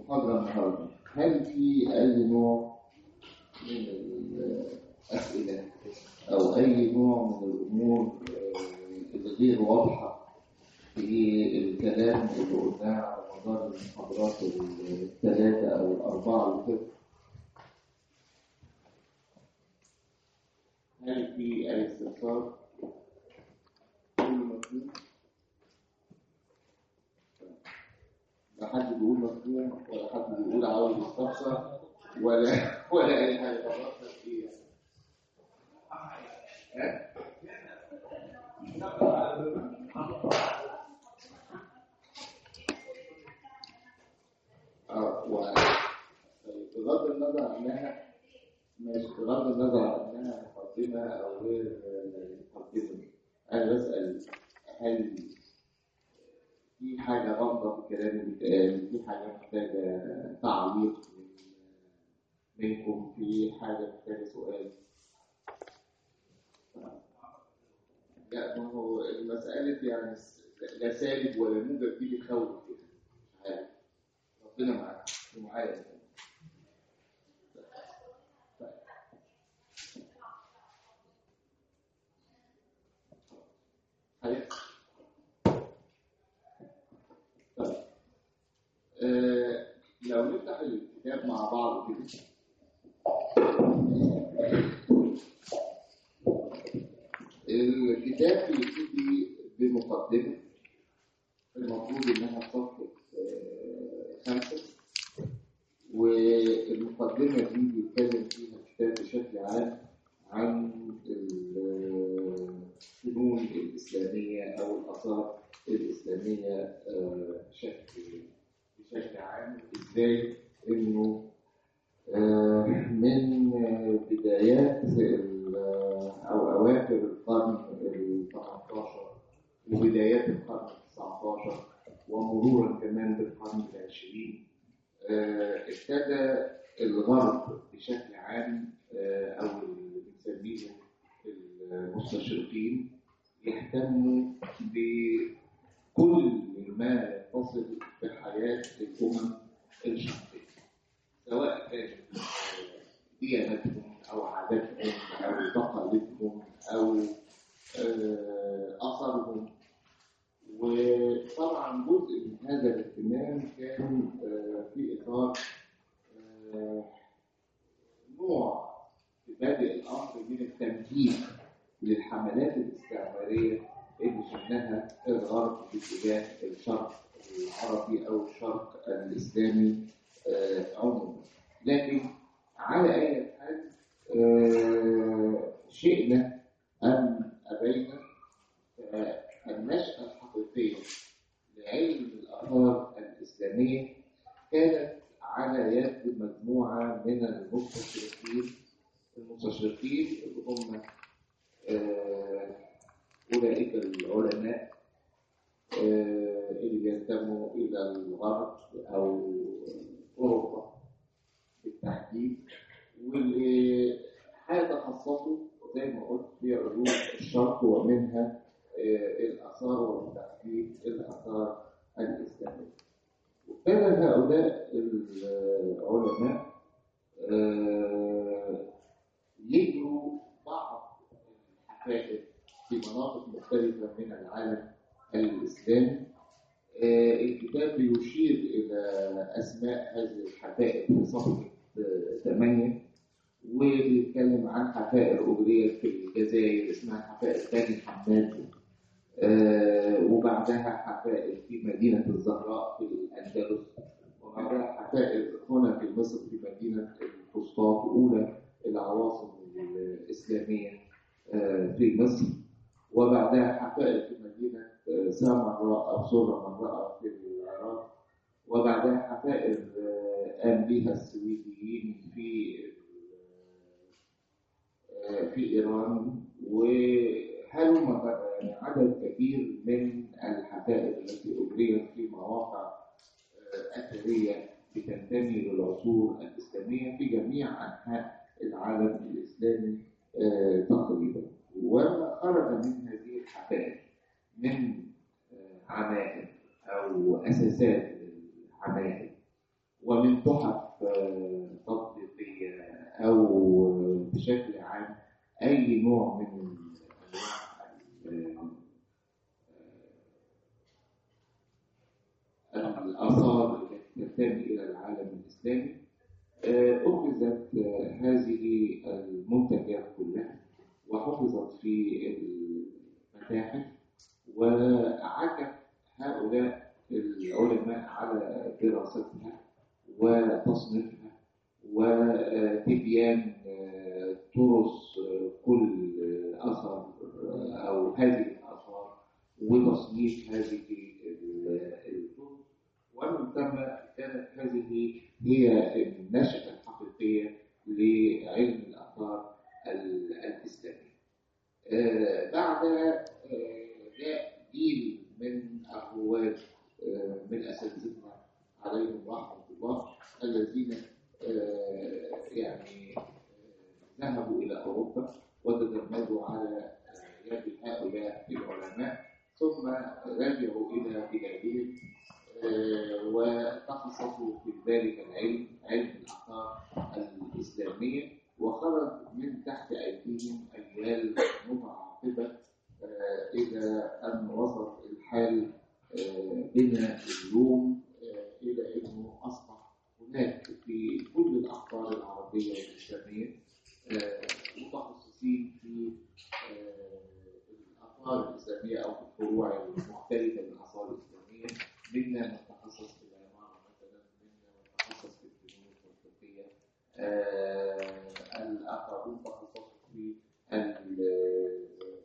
المحاضرة النهاردة هل في أي نوع من الأسئلة أو أي نوع من الأمور آه، اللي غير واضحة في الكلام اللي قلناه على مدار المحاضرات الثلاثة أو الأربعة اللي فاتت؟ هل في أي استفسار؟ كل مفهوم؟ لا حد بيقول مفهوم ولا حد بيقول عاوز يستفسر ولا ولا أي حاجة خلاص فيها ها؟ اه و طيب، بغض النظر عنها مش بغض النظر عنها مقدمة أو غير مقدمة أنا بسأل هل في حاجة غامضة في الكلام اللي بيتقال في حاجة محتاجة تعليق من- منكم في حاجة محتاجة سؤال لا ما هو المسألة يعني س- لا سالب ولا موجب دي بتخوف كده مش عارف ربنا معاك ومعايا حاجة طيب آه لو نفتح الكتاب مع بعض كده الكتاب بيبتدي بمقدمة المفروض إنها في صفحة آه، خمسة والمقدمة دي بيتكلم فيها الكتاب بشكل عام عن الفنون الإسلامية أو الآثار الإسلامية آه، بشكل بشكل عام إزاي إنه آه، من آه، بدايات ال- أو أواخر القرن ال 18 وبدايات القرن ال 19 ومرورا كمان بالقرن العشرين آه، ابتدى الغرب بشكل عام آه، أو اللي بنسميهم المستشرقين يهتموا بكل ما يتصل بحياة الأمم الشرقية سواء كانت آه، ديانتهم أو عاداتهم أو تقاليدهم أو آه، أثرهم وطبعا جزء من هذا الاهتمام كان آه، في إطار آه، نوع في بادئ الأمر من التمهيد للحملات الاستعمارية اللي شفناها الغرب باتجاه الشرق العربي أو الشرق الإسلامي آه، عموما لكن على أي حال آه، شئنا أم أبينا فالنشأة الحقيقية لعلم الآثار الإسلامية كانت على يد مجموعة من المستشرقين المستشرقين اللي هم آه، أولئك العلماء آه، اللي بينتموا إلى الغرب أو أوروبا بالتحديد واللي حاجة خاصته زي ما قلت في علوم الشرق ومنها آه، الآثار وبالتحديد الآثار الإسلامية. وابتدى هؤلاء العلماء آه، يجروا بعض الحقائق في مناطق مختلفة من العالم الإسلامي آه، الكتاب بيشير إلى أسماء هذه الحقائق في صفحة 8 وبيتكلم عن حفائر أجريت في الجزائر اسمها حفائر بني حماد آه، وبعدها حفائر في مدينة الزهراء في الأندلس وبعدها حفائر هنا في مصر في مدينة الفسطاط أولى العواصم الإسلامية آه، في مصر وبعدها حفائر في مدينة آه، سامراء أو سورة مرأة في العراق وبعدها حفائر آه، قام بها السويديين في آه، في إيران وهلم بقى يعني عدد كبير من الحفائر التي أجريت في مواقع آه، أثرية بتنتمي للعصور الإسلامية في جميع أنحاء العالم الإسلامي آه، تقريبا وما خرج من هذه الحفائر من آه، عمائم أو أساسات العمائم ومن تحف آه، تطبيقية أو بشكل عام أي نوع من أنواع ال- الآثار التي تنتمي إلى العالم الإسلامي آه، أخذت آه، هذه المنتجات كلها وحفظت في المتاحف وعكف هؤلاء العلماء على دراستها وتصنيفها وتبيان آه، طرس آه، كل آه، أثر آه، أو هذه الآثار وتصنيف هذه ال- الطرس ومن ثم كانت هذه هي النشأة الحقيقية لعلم الآثار ال- الإسلامي. آه، بعد آه، جاء جيل من الرواد آه، من أساتذتنا عليهم رحمة الله الذين آه، يعني آه، ذهبوا إلى أوروبا وتدربوا على آه، يد هؤلاء العلماء ثم رجعوا إلى بلادهم آه، وتخصصوا في ذلك العلم علم الآثار الإسلامية وخرج من تحت أيديهم أجيال متعاقبة آه، إلى أن وصل الحال آه، بنا اليوم آه، إلى أنه أصبح هناك في كل الأقطار العربية والإسلامية آه، متخصصين في آه، الآثار الإسلامية أو في الفروع المختلفة من الآثار الإسلامية منا من تخصص في العمارة مثلا منا من تخصص في الفنون الفلسفية آه، الآخرون تخصصوا في ال-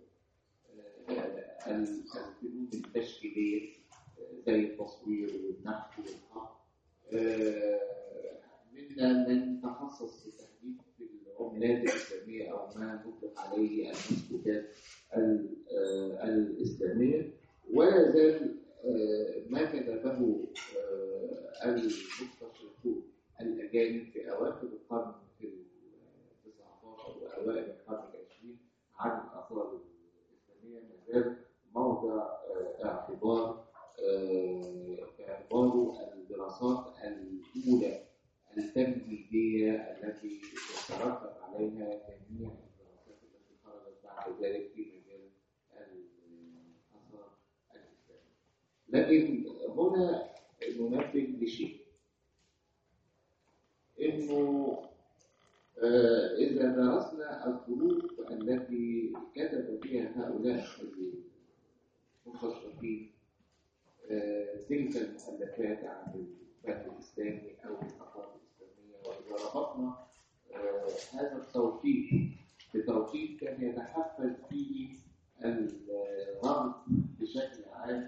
آه، الفنون التشكيلية آه، زي التصوير والنحت والخط آه، منا من تخصص في تحديد في العملات الإسلامية أو ما نطلق عليه المسكوتات ال- آه، الإسلامية ولا زال آه، ما كتبه آه، المستشرقون الأجانب في أواخر القرن في ال 19 وأوائل القرن العشرين عن الآثار الإسلامية ما زال موضع آه، اعتبار آه، باعتباره الدراسات الأولى التمهيدية التي ترتب عليها جميع الدراسات التي خرجت بعد ذلك في مجال الآثار الإسلامية. لكن هنا ننبه لشيء انه آه، اذا درسنا الظروف التي كتب فيها هؤلاء المستشرقين آه، تلك المؤلفات عن الفن الاسلامي او الاثار الاسلاميه واذا ربطنا آه، هذا التوقيت بتوقيت كان يتحفز فيه الغرب بشكل عام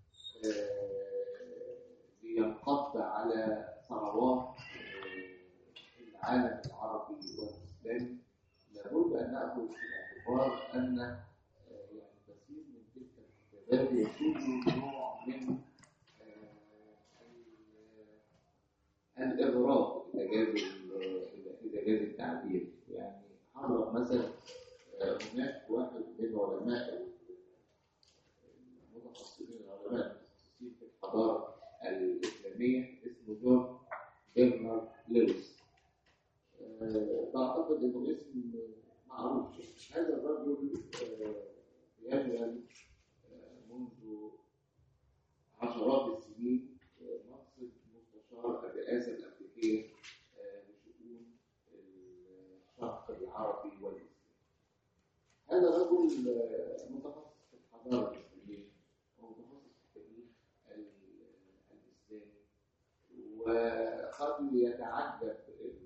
آه، لينقض على ثروات آه، العالم العربي والاسلامي لابد ان ناخذ في الاعتبار ان آه، يعني كثير من تلك الكتابات يكون نوع من آه، ال- الاغراء اذا جاز ال- اذا جاز التعبير يعني حرر مثلا آه، هناك واحد من علماء المتخصصين العلماء المتخصصين في الحضاره الاسلاميه اسمه جون برنارد لويس آه، بعتقد انه اسم معروف هذا الرجل آه، يعمل آه، منذ عشرات السنين آه، منصب مستشار الرئاسه الامريكيه آه، لشؤون الشرق العربي والاسلامي. هذا رجل آه، متخصص في الحضاره الاسلاميه ومتخصص في التاريخ ال- الاسلامي وقد يتعجب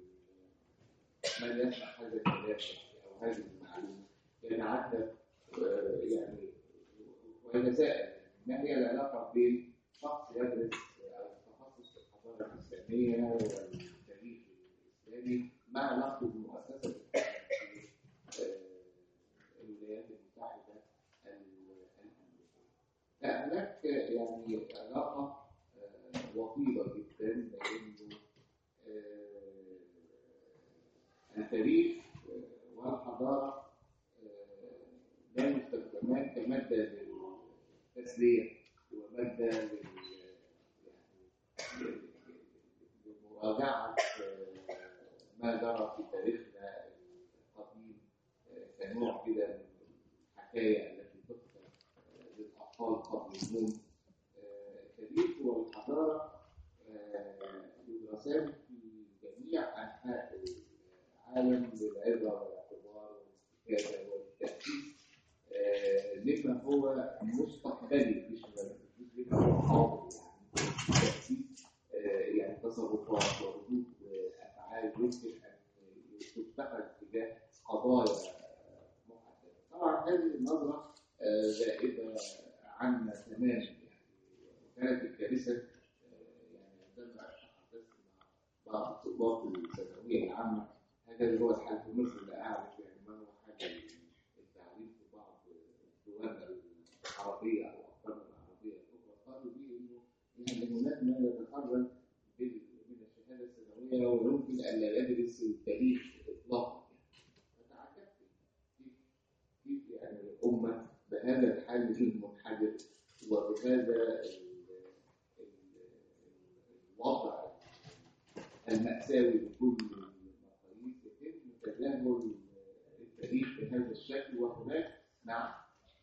من يسمع هذا الكلام او هذه المعلومه يتعجب آه، يعني ويتساءل ما هي العلاقه بين شخص يدرس او يتخصص في الحضاره الاسلاميه والتاريخ الاسلامي ما علاقته بمؤسسه الحكم في آه، الولايات المتحده الامريكيه. لا هناك يعني علاقه آه، وطيده جدا لانه آه، التاريخ آه، والحضاره آه، لا يستخدمان كماده للتسليه وماده لل يعني مراجعة آه، ما جرى في تاريخنا القديم آه، كنوع كده من الحكاية التي تكتب آه، للأطفال قبل النوم آه، التاريخ والحضارة آه، يدرسان في جميع أنحاء العالم للعبرة والاعتبار والاستفادة والتأكيد آه، لما هو مستقبلي مش مش لما هو حاضر يعني تأكيد آه، يعني تصرفات وردود افعال يمكن ان تتخذ تجاه قضايا محدده. طبعا هذه النظره آه، زائده عنا تماما يعني وكانت الكارثه آه، يعني عندما تحدثت مع بعض الطلاب في الثانويه العامه هكذا هو الحال في مصر لا اعرف يعني ما هو حاجه التعليم في بعض دولنا العربيه او اقطارنا العربيه الاخرى قالوا لي انه يعني هناك ما يتخرج بال- من الشهاده الثانويه ويمكن ان لا يدرس التاريخ اطلاقا فتعجبت كيف كيف يعني الامه بهذا الحال المنحدر وبهذا ال- ال- الوضع المأساوي بكل المقاييس يتم تجاهل التاريخ بهذا الشكل وهناك نعم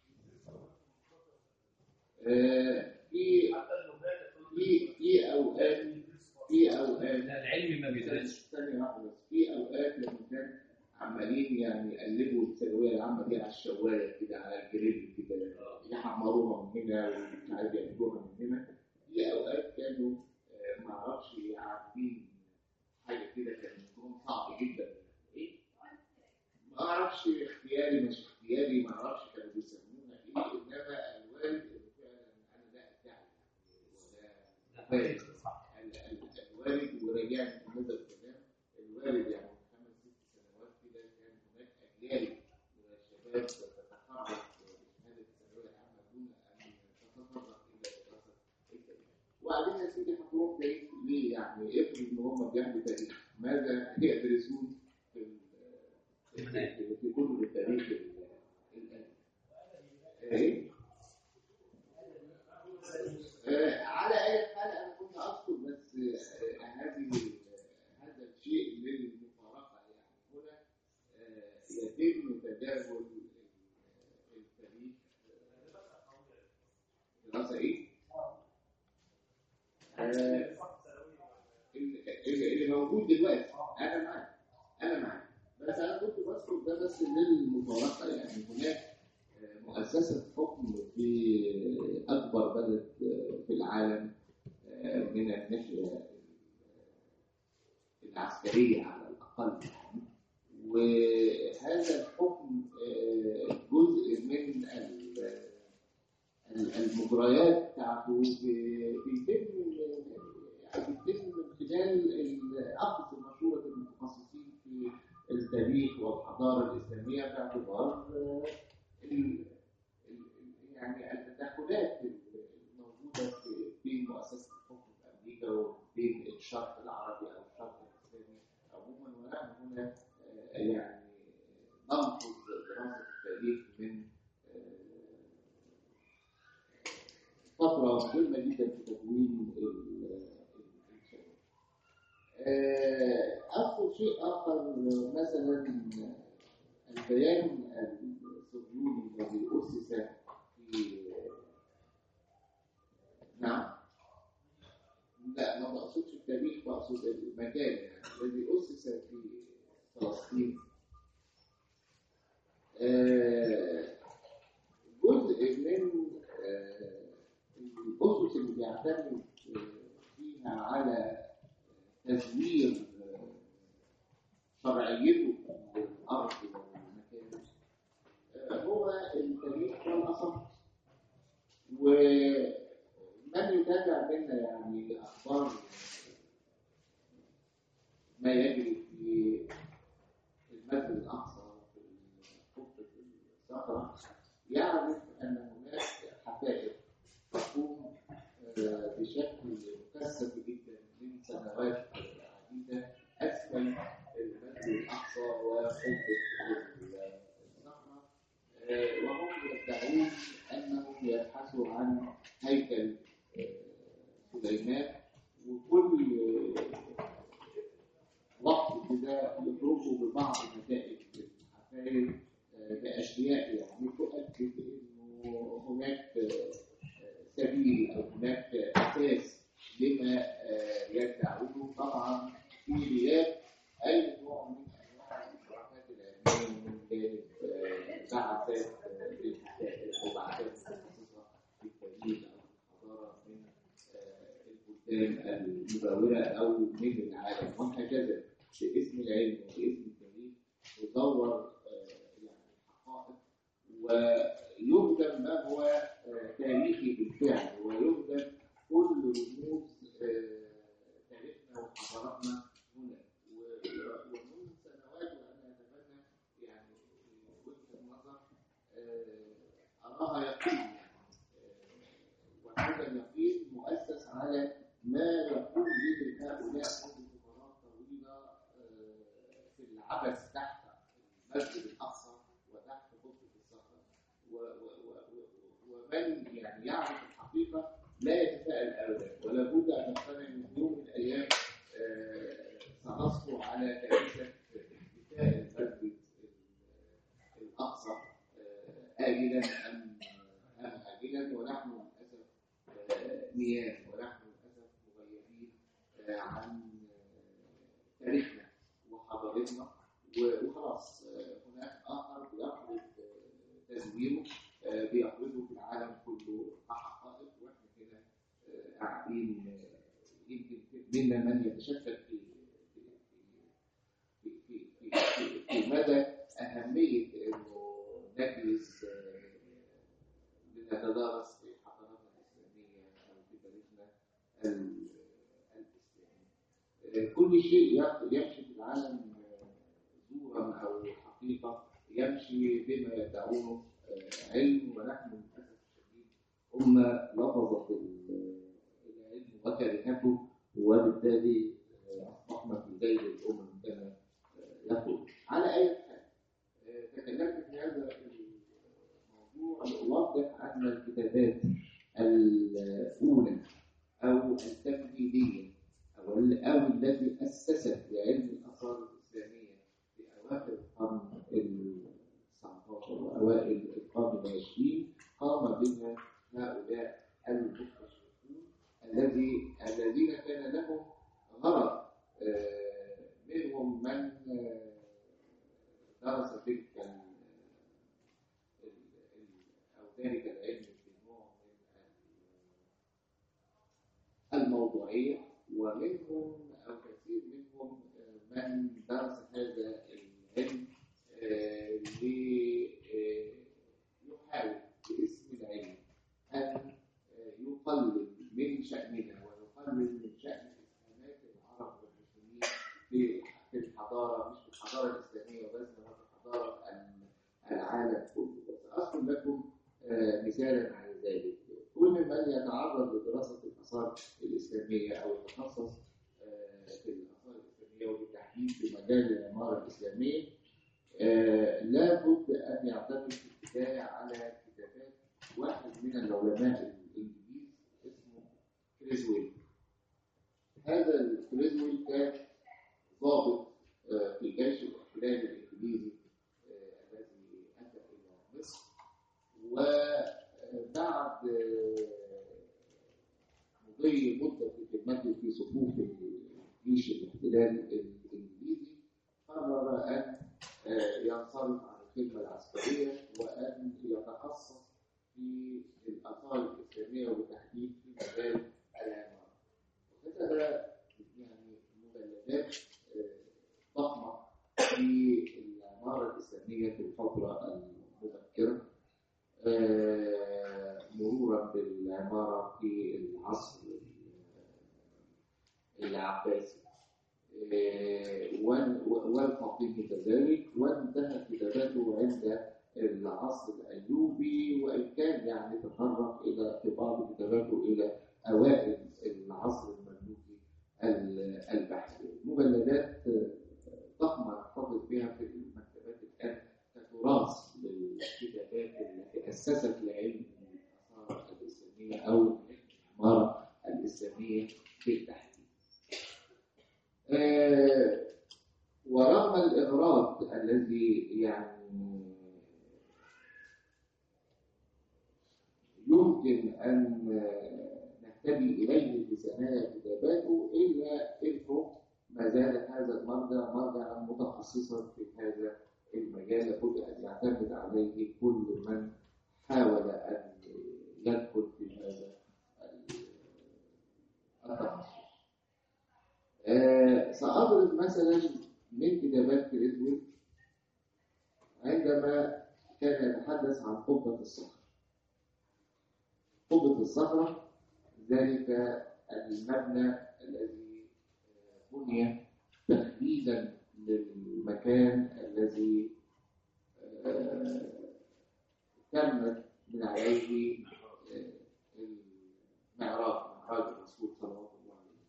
آه، في في في اوقات في اوقات لا العلم ما بيدرسش ثانية واحدة بس في أوقات لما كان عمالين يعني يقلبوا الثانوية العامة دي على الشواية كده على الجريل كده يحمروها من هنا ومش عارف يعملوها من هنا في أوقات كانوا آه، معرفش عارفين حاجة كده كان مفهوم صعب جدا إيه؟ ما أعرفش اختياري مش اختياري ما أعرفش كانوا بيسموها إيه إنما الوالد اللي فعلا أنا لا أدعي ولا فاهم ال- ال- الوالد ورجعت في هذا الكلام الوالد يعني من خمس ست سنوات كده كان هناك اجيال من الشباب تتخرج بشهاده الثانويه العامه دون ان تتطرق الى دراسه التاريخ. وبعدين يا سيدي هتروح بعيد ليه يعني افرض ان هم بياخدوا تاريخ ماذا يدرسون في ال- في في كتب التاريخ ال- الآن؟ ايه؟ آه، على اي حال انا كنت اقصد بس آه، هذه هذا الشيء للمفارقه يعني هنا آه، يتم تجاهل التاريخ دراسه ايه؟ آه، اللي اللي موجود دلوقتي انا معاك انا معاك بس انا كنت بذكر ده بس للمفارقه يعني هناك مؤسسة حكم في أكبر بلد في العالم من الناحية العسكرية على الأقل يعني وهذا الحكم جزء من ال- ال- المجريات بتاعته بي- بيتم يعني بيتم من خلال الأخذ مشورة المتخصصين في التاريخ والحضارة الإسلامية باعتبار ال- ال- يعني التدخلات الموجودة في في مؤسسة الحكم في أمريكا وبين الشرق العربي أو الشرق الإسلامي عموما ونحن هنا آه، يعني ننقض دراسة التاريخ من آه، فترة مهمة جدا في تكوين ال- ال- الشباب. آه، أذكر شيء آخر مثلا البيان الصهيوني الذي أسس في نعم لا ما بقصدش التاريخ بقصد المكان يعني الذي أسس في فلسطين آه، جزء من آه، الأسس اللي بيعتمد فيها على تزوير آه، شرعيته للأرض والمكان آه، هو التاريخ والأصل ومن يتابع منا يعني أخبار ما يجري في المسجد الأقصى في خطة الصحراء يعرف أن هناك حفائر تقوم آه، بشكل مكثف جدا من سنوات عديدة أسفل المسجد الأقصى وخطة الصحراء آه، وهم يدعون أنهم يبحثوا عن هيكل آه، سليمان وكل آه، يوصوا ببعض نتائج الحفاير آه، باشياء يعني تؤكد انه هناك آه، سبيل او هناك اساس لما آه، يدعونه طبعا في غياب اي نوع من انواع الاشراكات العلميه من جانب آه، بعثات آه، للحكايه او بعثات متخصصه في التاريخ او في الحضاره من آه، البلدان المجاوره او من العالم وهكذا باسم العلم وباسم التاريخ يدور آه، يعني الحقائق ويهدم ما هو آه، تاريخي بالفعل ويهدم كل رموز آه، تاريخنا وحضارتنا هنا و- ومنذ سنوات وانا اتمنى يعني وجهه نظر آه، اراها يقين يعني آه، وهذا اليقين مؤسس على ما يقوم به هؤلاء منذ فترات طويله آه، في العبث تحت المسجد الاقصى وتحت خطه الصخره و- و- و- و- ومن يعني يعرف الحقيقه لا يتساءل ابدا ولا بد ان نقتنع ان في يوم من الايام آه، سنصبر على كنيسه احتفاء المسجد الاقصى آه، اجلا ام ام اجلا ونحن للاسف آه، نيام ونحن للاسف مغيبين آه، عن آه، تاريخنا وحضارتنا و- وخلاص آه، هناك اخر بيخرج آه، تزويره آه، بيخرجه في العالم كله كحقائق واحنا كده آه، قاعدين آه، يمكن منا من يتشكك في في في في في, في, في مدى اهميه انه نجلس آه، لنتدارس في حضاراتنا الاسلاميه او في تاريخنا ال- الاسلامي. آه، كل شيء يق- يمشي في العالم آه، زورا او حقيقه يمشي بما يدعونه آه، علم ونحن للاسف الشديد امه لفظت ال- العلم وكرهته وبالتالي آه، اصبحنا في ذيل الامم كما آه، يقول على اي حال آه، تكلمت في هذا الموضوع لأوضح أن الكتابات الأولى أو التمهيدية أو ال- أو التي أسست لعلم الآثار الإسلامية في أواخر القرن ال 19 وأوائل القرن العشرين قام بها هؤلاء المستشرقون الذي الذين كان لهم غرض آه، منهم من آه، درس تلك ال- ال- ال- أو ذلك العلم بنوع من الموضوعية ومنهم أو كثير منهم آه، من درس هذا العلم آه، ليحاول باسم العلم أن آه، يقلل من شأننا ويقلل من شأن إسهامات العرب والمسلمين في في الحضارة مش في الحضارة الإسلامية بس بل في حضارة ال- العالم كله وسأذكر لكم آه، مثالا على ذلك كل من يتعرض لدراسة الآثار الإسلامية أو يتخصص آه، في الآثار الإسلامية وبالتحديد في مجال العمارة الإسلامية آه، لابد أن يعتمد في البداية على كتابات واحد من العلماء الإنجليز اسمه كريزويل هذا الكريزويل كان ضابط آه، في جيش الاحتلال الإنجليزي آه، الذي أتى إلى مصر وبعد آه، مضي مدة في خدمته في صفوف جيش الاحتلال الإنجليزي قرر أن آه، ينصرف عن الخدمة العسكرية وأن يتخصص في الآثار الإسلامية وبالتحديد في مجال العمارة. وكتب يعني مجلدات آه، ضخمة في العمارة الإسلامية في الفترة المبكرة آه، مرورا بالعمارة في العصر العباسي آه، وال- والفاطمي كذلك وانتهت كتاباته عند العصر الأيوبي وإن كان يعني تطرق إلى في بعض كتاباته إلى أوائل العصر المملوكي ال- البحري مجلدات آه، ضخمة نحتفظ بها في المكتبات الآن كتراث للكتابات التي أسست لعلم الآثار الإسلامية أو علم العمارة الإسلامية بالتحديد. آه، ورغم الإغراء الإفراد الذي يعني يمكن أن نهتدي إليه بثنايا كتاباته إلا أنه ما زال هذا المرجع مرجعا متخصصا في هذا المجال لابد أن يعتمد عليه كل من حاول أن يدخل في هذا التخصص. آه، سأضرب مثلا من كتابات كريتويل عندما كان يتحدث عن قبة الصخرة. قبة الصخرة ذلك المبنى الذي بني تحديدا للمكان الذي آه، تمت من عليه آه، المعراج معراج الرسول صلى الله عليه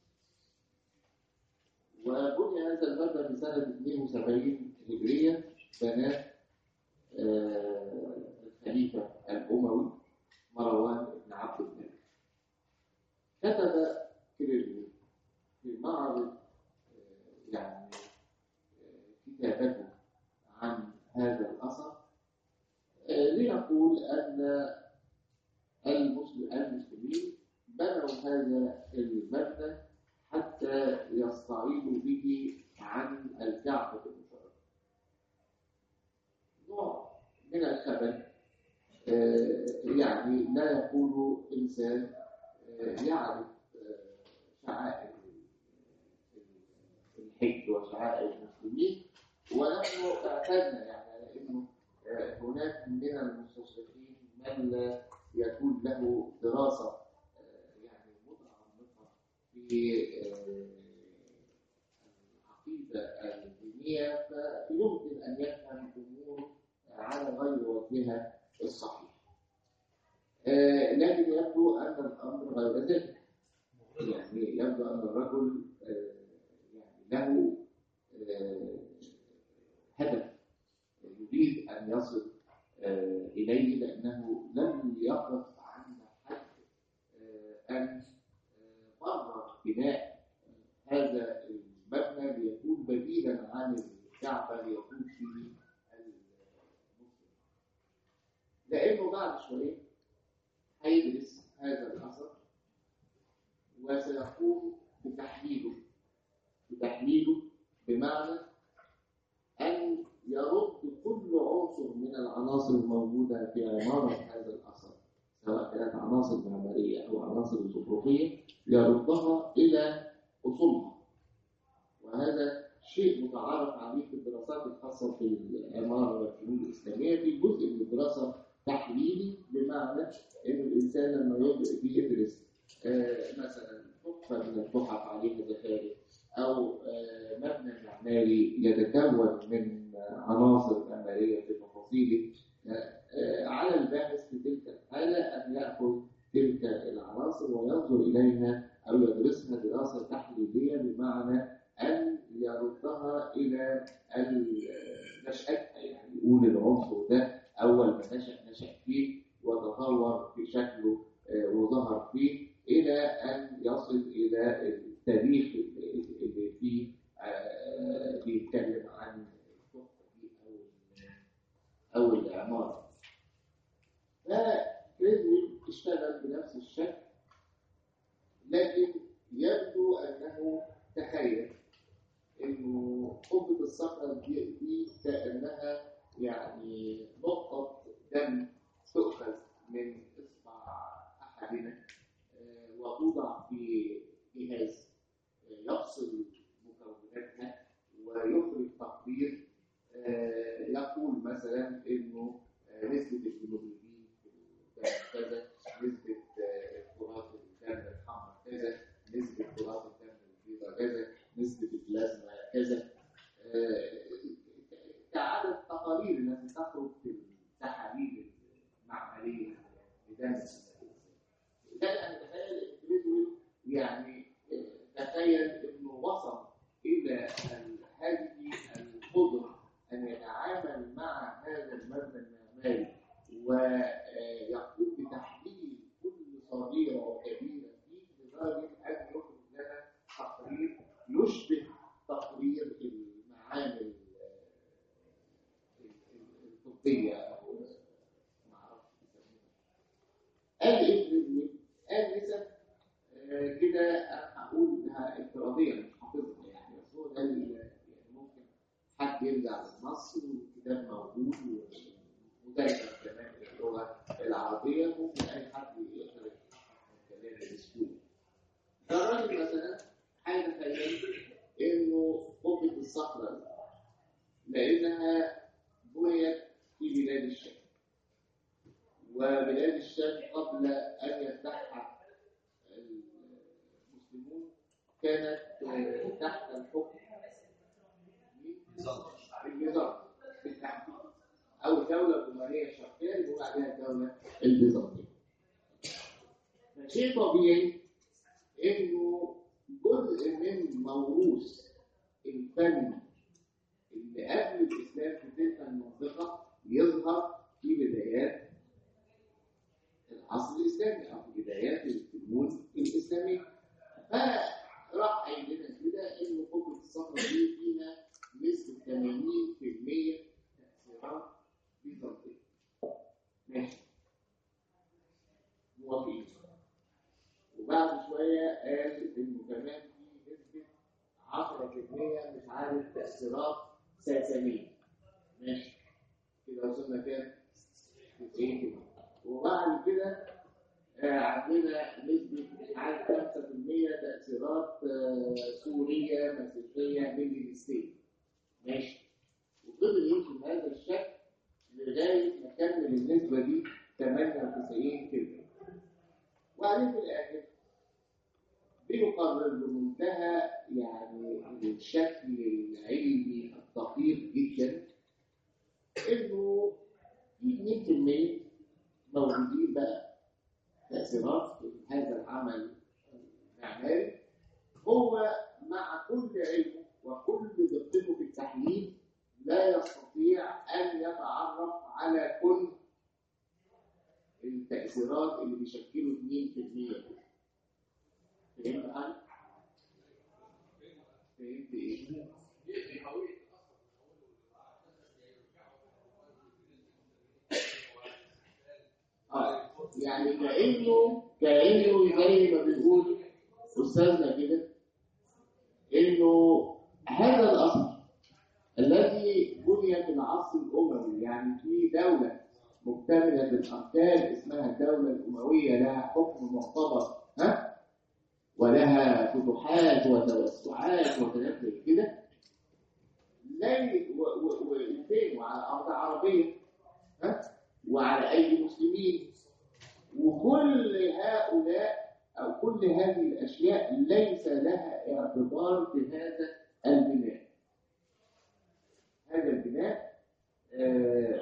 وسلم وبني هذا المبنى في سنة 72 هجرية بناه آه، الخليفة الأموي مروان بن عبد الملك كتب كريلو في معرض آه، يعني آه، كتابته عن هذا الأثر آه، ليقول أن المسلم المسلمين بنوا هذا المبنى حتى يستعيضوا به عن الكعبة المشرفة. نوع من الخبل آه، يعني لا يقول إنسان آه، يعرف آه، شعائر الحج وشعائر المسلمين ونحن اعتدنا يعني على انه آه، هناك من المستشرقين من لا يكون له دراسه آه، يعني متعمقه في آه، العقيده الدينيه فيمكن ان يفهم امور على غير وجهها الصحيح. آه، لكن يبدو ان الامر غير ذلك. يعني يبدو ان الرجل آه، يعني له آه، هدف يريد ان يصل آه، اليه لانه لم يقف عند حد آه، ان آه، قرر بناء هذا المبنى ليكون بديلا عن الكعبه ليكون فيه المسلم لانه بعد شويه هيدرس هذا الاثر وسيقوم بتحليله بتحليله بمعنى أن يرد كل عنصر من العناصر الموجودة في عمارة هذا الأثر سواء كانت عناصر معمارية أو عناصر زخرفية يردها إلى أصولها وهذا شيء متعارف عليه في الدراسات الخاصة في العمارة والفنون الإسلامية في جزء من الدراسة تحليلي بمعنى إن الإنسان لما يبدأ بيدرس آه، مثلا تحفة من التحف عليها زخارف أو آه، مبنى معماري يتكون من عناصر معمارية بتفاصيله آه، آه، على الباحث في تلك الحالة أن يأخذ تلك العناصر وينظر إليها أو يدرسها دراسة تحليلية بمعنى أن يردها إلى ال- نشأتها يعني يقول العنصر ده أول ما نشأ نشأ فيه وتطور في شكله آه، وظهر فيه إلى أن يصل إلى التاريخ اللي اللي فيه آه، بيتكلم عن التحفة دي أو ال- أو العمارة. فكريزويل اشتغل بنفس الشكل لكن يبدو أنه تخيل إنه قبة الصخرة دي, دي كأنها يعني نقطة دم تؤخذ من إصبع أحدنا آه، وتوضع في جهاز آه، يفصل مكوناتها ويخرج تقرير آه، يقول مثلا انه آه، نسبة الهيموجلوبين في الدم كذا، نسبة آه، كرات الدم الحمراء كذا، نسبة كرات الدم البيضاء كذا، نسبة البلازما كذا. آه، كعدد تقارير التي تخرج في التحاليل المعملية لدم الإنسان. ده انا اتخيل ان كريزويل يعني آه، تخيل انه وصل الى ال- هذه القدره ان يتعامل مع هذا المبنى المعماري ويقوم بتحليل كل صغيره وكبيره فيه لدرجه ان يخرج لنا تقرير يشبه تقرير ال- الصخرة دي لأنها بنيت في بلاد الشام وبلاد الشام قبل أن يفتحها المسلمون كانت آه، تحت الحكم البيزنطي بالتحديد أو الدولة الرومانية الشرقية اللي هو عليها الدولة البيزنطية فشيء طبيعي إنه جزء من موروث الفن اللي قبل الإسلام في تلك المنطقة يظهر في بدايات العصر الإسلامي أو في بدايات الفنون الإسلامية فراح قايل لنا كده إن قبة الصخرة دي فيها نسبة 80% تأثيرات بيزنطية ماشي موافقين وبعد شوية قال إنه كمان في نسبة 10% مش عارف تأثيرات ساسانية ماشي كده وصلنا كام؟ 90 كده وبعد كده آه، عندنا نسبة مش عارف 5% تأثيرات آه، سورية مسيحية ميدل ستيت ماشي وفضل يمشي بهذا الشكل لغاية ما كمل النسبة دي 98 كده وبعدين في الآخر بيقرر بمنتهى يعني الشكل العلمي الدقيق جدا انه في 2% موجودين بقى تأثيرات في هذا العمل المعماري هو مع كل علمه وكل دقته في التحليل لا يستطيع أن يتعرف على كل التأثيرات اللي بيشكلوا 2% فهمت حاجة؟ فهمت ايه؟ اه يعني كأنه كأنه زي ما بيقول أستاذنا كده إنه هذا الأصل الذي بني في العصر الأموي يعني في دولة مكتملة الأركان اسمها الدولة الأموية لها حكم معتبر ها ولها فتوحات وتوسعات وكلام زي كده لا و- و- وفين وعلى أرض عربية ها وعلى أيدي مسلمين وكل هؤلاء أو كل هذه الأشياء ليس لها اعتبار في هذا البناء هذا البناء آه،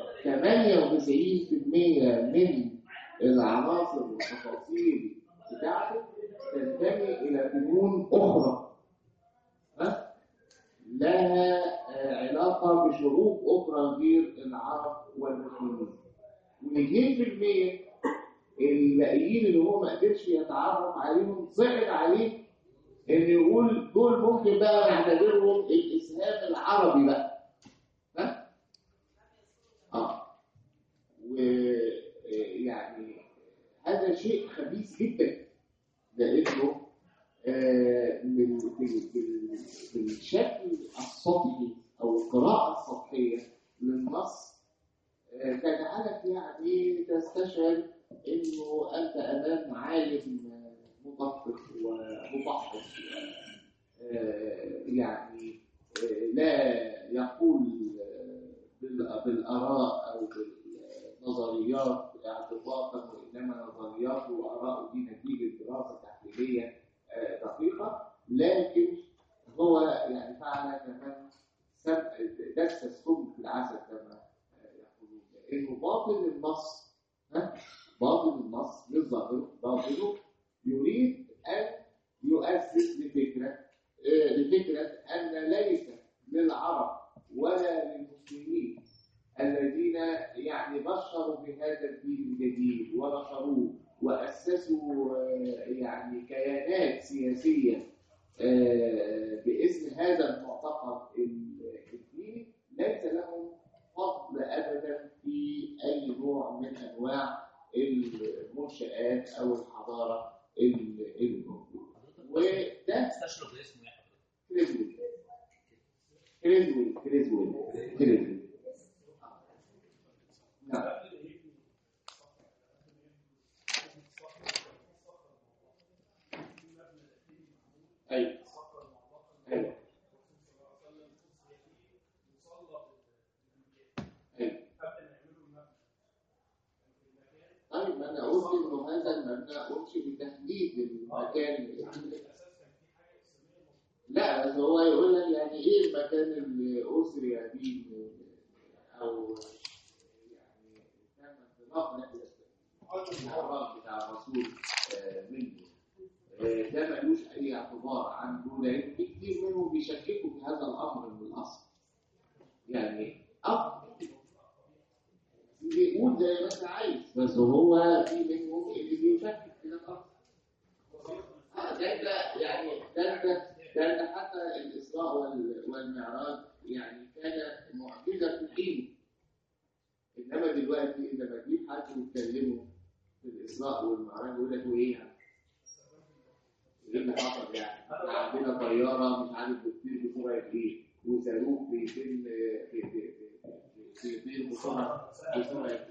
98% من العناصر والتفاصيل بتاعته تنتمي إلى فنون أخرى ها؟ لها آه، علاقة بشعوب أخرى غير العرب والمسلمين والاثنين في المية الباقيين اللي هو ما قدرش يتعرف عليهم صعب عليه ان يقول دول ممكن بقى نعتبرهم الاسهام العربي بقى ها؟ اه ويعني هذا شيء خبيث جدا لانه آه، من بال- بال- بالشكل السطحي او القراءه السطحيه للنص آه، تجعلك يعني تستشعر انه انت امام عالم مدقق ومفحص آه، يعني آه، لا يقول آه، بال- بالاراء او بالنظريات اعتباطا وانما نظرياته واراءه دي نتيجه دراسه تحليليه آه، دقيقه لكن هو يعني فعل كمان سب- دس السم في العسل كما يقولون انه باطل النص ها باطل النص للظاهر باطله يريد ان يؤسس لفكره آه، لفكره ان ليس للعرب ولا للمسلمين الذين يعني بشروا بهذا الدين الجديد ونشروه واسسوا آه، يعني كيانات سياسيه آه، باسم هذا المعتقد الديني ليس لهم فضل ابدا في اي نوع من انواع المنشآت او الحضاره ال- الموجوده وده استشرب اسمه يا حضرتك كريزويل كريزويل كريزويل كريزويل نعم ايوه ايوه تقومش بتحديد المكان لا بس هو يقول لك يعني ايه المكان الاسري قديم او يعني تم انطلاق نقله الاعراب بتاع الرسول آه، منه آه، ده ملوش اي اعتبار عنده لان في كتير منهم بيشككوا في هذا الامر من الاصل يعني اب بيقول زي ما انت عايز بس هو في منهم اللي بيشكك في ده الاصل آه، ده ده يعني ده ده ده حتى الاسراء وال- والمعراج يعني كان معجزه في حينه انما دلوقتي لما تجيب حد وتكلمه في الاسراء والمعراج يقول لك وايه يعني؟ ايه اللي حصل يعني؟ إحنا عندنا طياره مش عارف بتطير بسرعه ايه وصاروخ بيتم بيطير بسرعه بسرعه ايه؟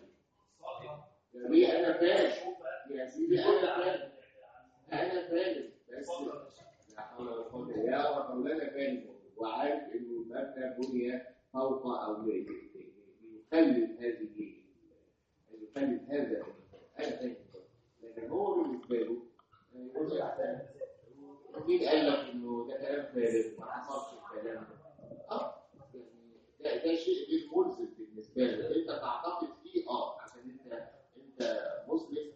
يا بيه انا فاهم يا سيدي انا فاهم انا فاهم بس لا حول ولا قوه الا بالله مولانا فاهم وعارف انه المبنى بني فوق او ل- يخلد هذه يخلد هذا انا فاهم لكن هو بالنسبه له يقول لك مين قال لك انه ده كلام فارغ ما حصلش الكلام ده اه يعني ده ده شيء غير ملزم بالنسبه لك انت تعتقد فيه اه عشان انت انت مسلم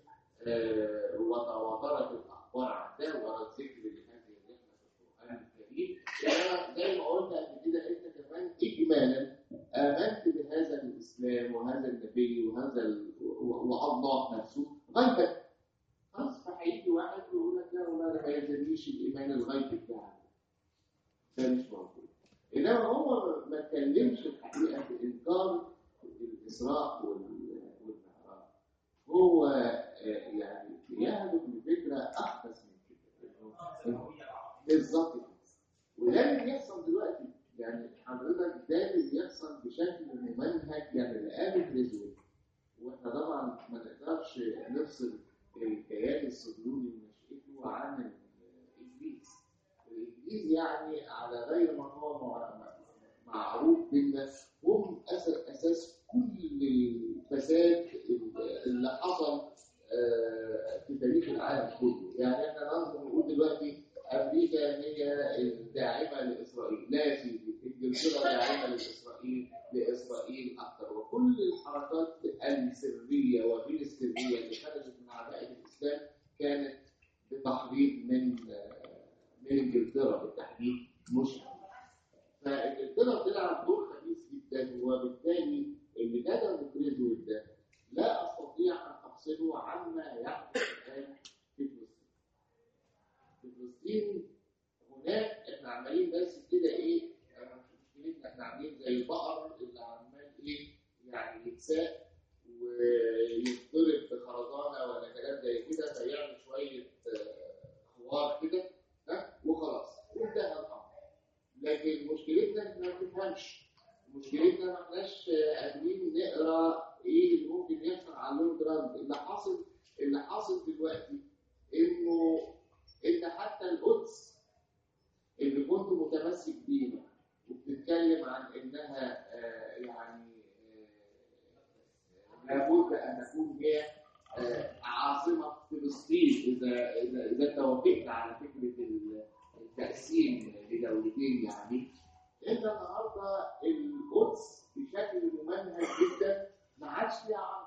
آه وتواترت الاخبار عن ده ورا ذكر لهذه الرحله في القران الكريم يعني زي ما قلنا قبل كده انت كمان اجمالا امنت بهذا الاسلام وهذا النبي وهذا ال... و- والله نفسه غيبا خلاص فهيجي واحد ويقول لك لا والله ده ما يلزمنيش الايمان الغيبي بتاعك ده مش موجود انما هو ما اتكلمش الحقيقه في انكار الاسراء وال- والمعراج هو آه، يعني يهدف لفكره احدث من كده إنه- بالظبط كده وده اللي بيحصل دلوقتي يعني حضرتك ده اللي بيحصل بشكل ممنهج يعني الآن ريزوي واحنا طبعا ما نقدرش نفصل الكيان الصهيوني ونشأته عن الانجليز الانجليز يعني على غير ما هو مع- معروف بينا هم أس- اساس كل الفساد اللي حصل آه، في تاريخ العالم كله يعني احنا نقدر نقول دلوقتي امريكا هي الداعمه لاسرائيل لا يا سيدي انجلترا داعمه لاسرائيل لاسرائيل اكثر وكل الحركات السريه وغير السريه اللي خرجت من عدائد الاسلام كانت بتحريض من من انجلترا بالتحديد مش فانجلترا بتلعب دور خبيث جدا وبالتالي اللي كتبه بريزويل ده لا استطيع ان افصله عما يحدث الان في فلسطين. في فلسطين هناك احنا عمالين بس كده ايه أنا مش مشكلتنا احنا عاملين زي البقر اللي عمال ايه يعني يتساق ويضطرب بخرزانه ولا كلام زي كده فيعمل شويه آه، حوار كده ها وخلاص وانتهى الامر لكن مشكلتنا ان ما بنفهمش مشكلتنا ما احناش قادرين نقرا ايه اللي ممكن يحصل على اللونج ران اللي حاصل اللي حاصل دلوقتي انه ان حتى القدس اللي كنت متمسك بيها وبتتكلم عن انها آه، يعني آه، لابد ان تكون هي آه، عاصمه فلسطين اذا اذا اذا توافقت على فكره ال- التقسيم لدولتين يعني انت النهارده القدس بشكل ممنهج جدا ما عادش فيها عرب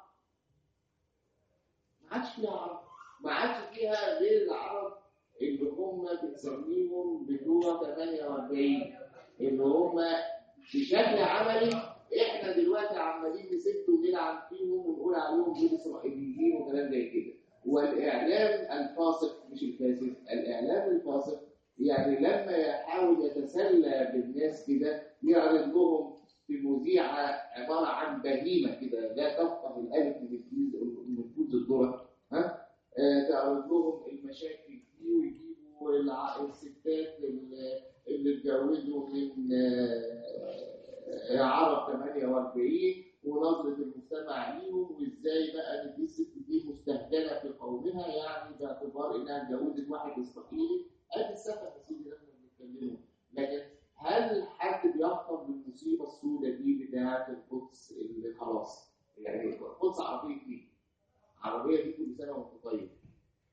ما عادش فيها عرب ما عادش فيها غير العرب اللي هم بتسميهم بتوع 48 اللي هم بشكل عملي احنا دلوقتي عمالين نسد ونلعب فيهم ونقول عليهم دول اسرائيليين وكلام زي كده والاعلام الفاسق مش الفاسد الاعلام الفاسق يعني لما يحاول يتسلى بالناس كده يعرض لهم في مذيعه عباره عن بهيمه كده لا تفقه الالف من الكنز من كنز الذره ها آه، تعرض لهم المشاكل دي ويجيبوا الع- الستات اللي اللي اتجوزوا من آه، عرب 48 ونظرة المجتمع ليهم وازاي بقى ان دي الست دي مستهجنة في قومها يعني باعتبار انها اتجوزت واحد اسرائيلي ادي السفه يا سيدي اللي احنا بنتكلمه لكن هل حد بيفطر بالمصيبه السوداء دي بتاعت القدس اللي خلاص يعني القدس عربيه دي عربيه دي كل سنه وانت طيب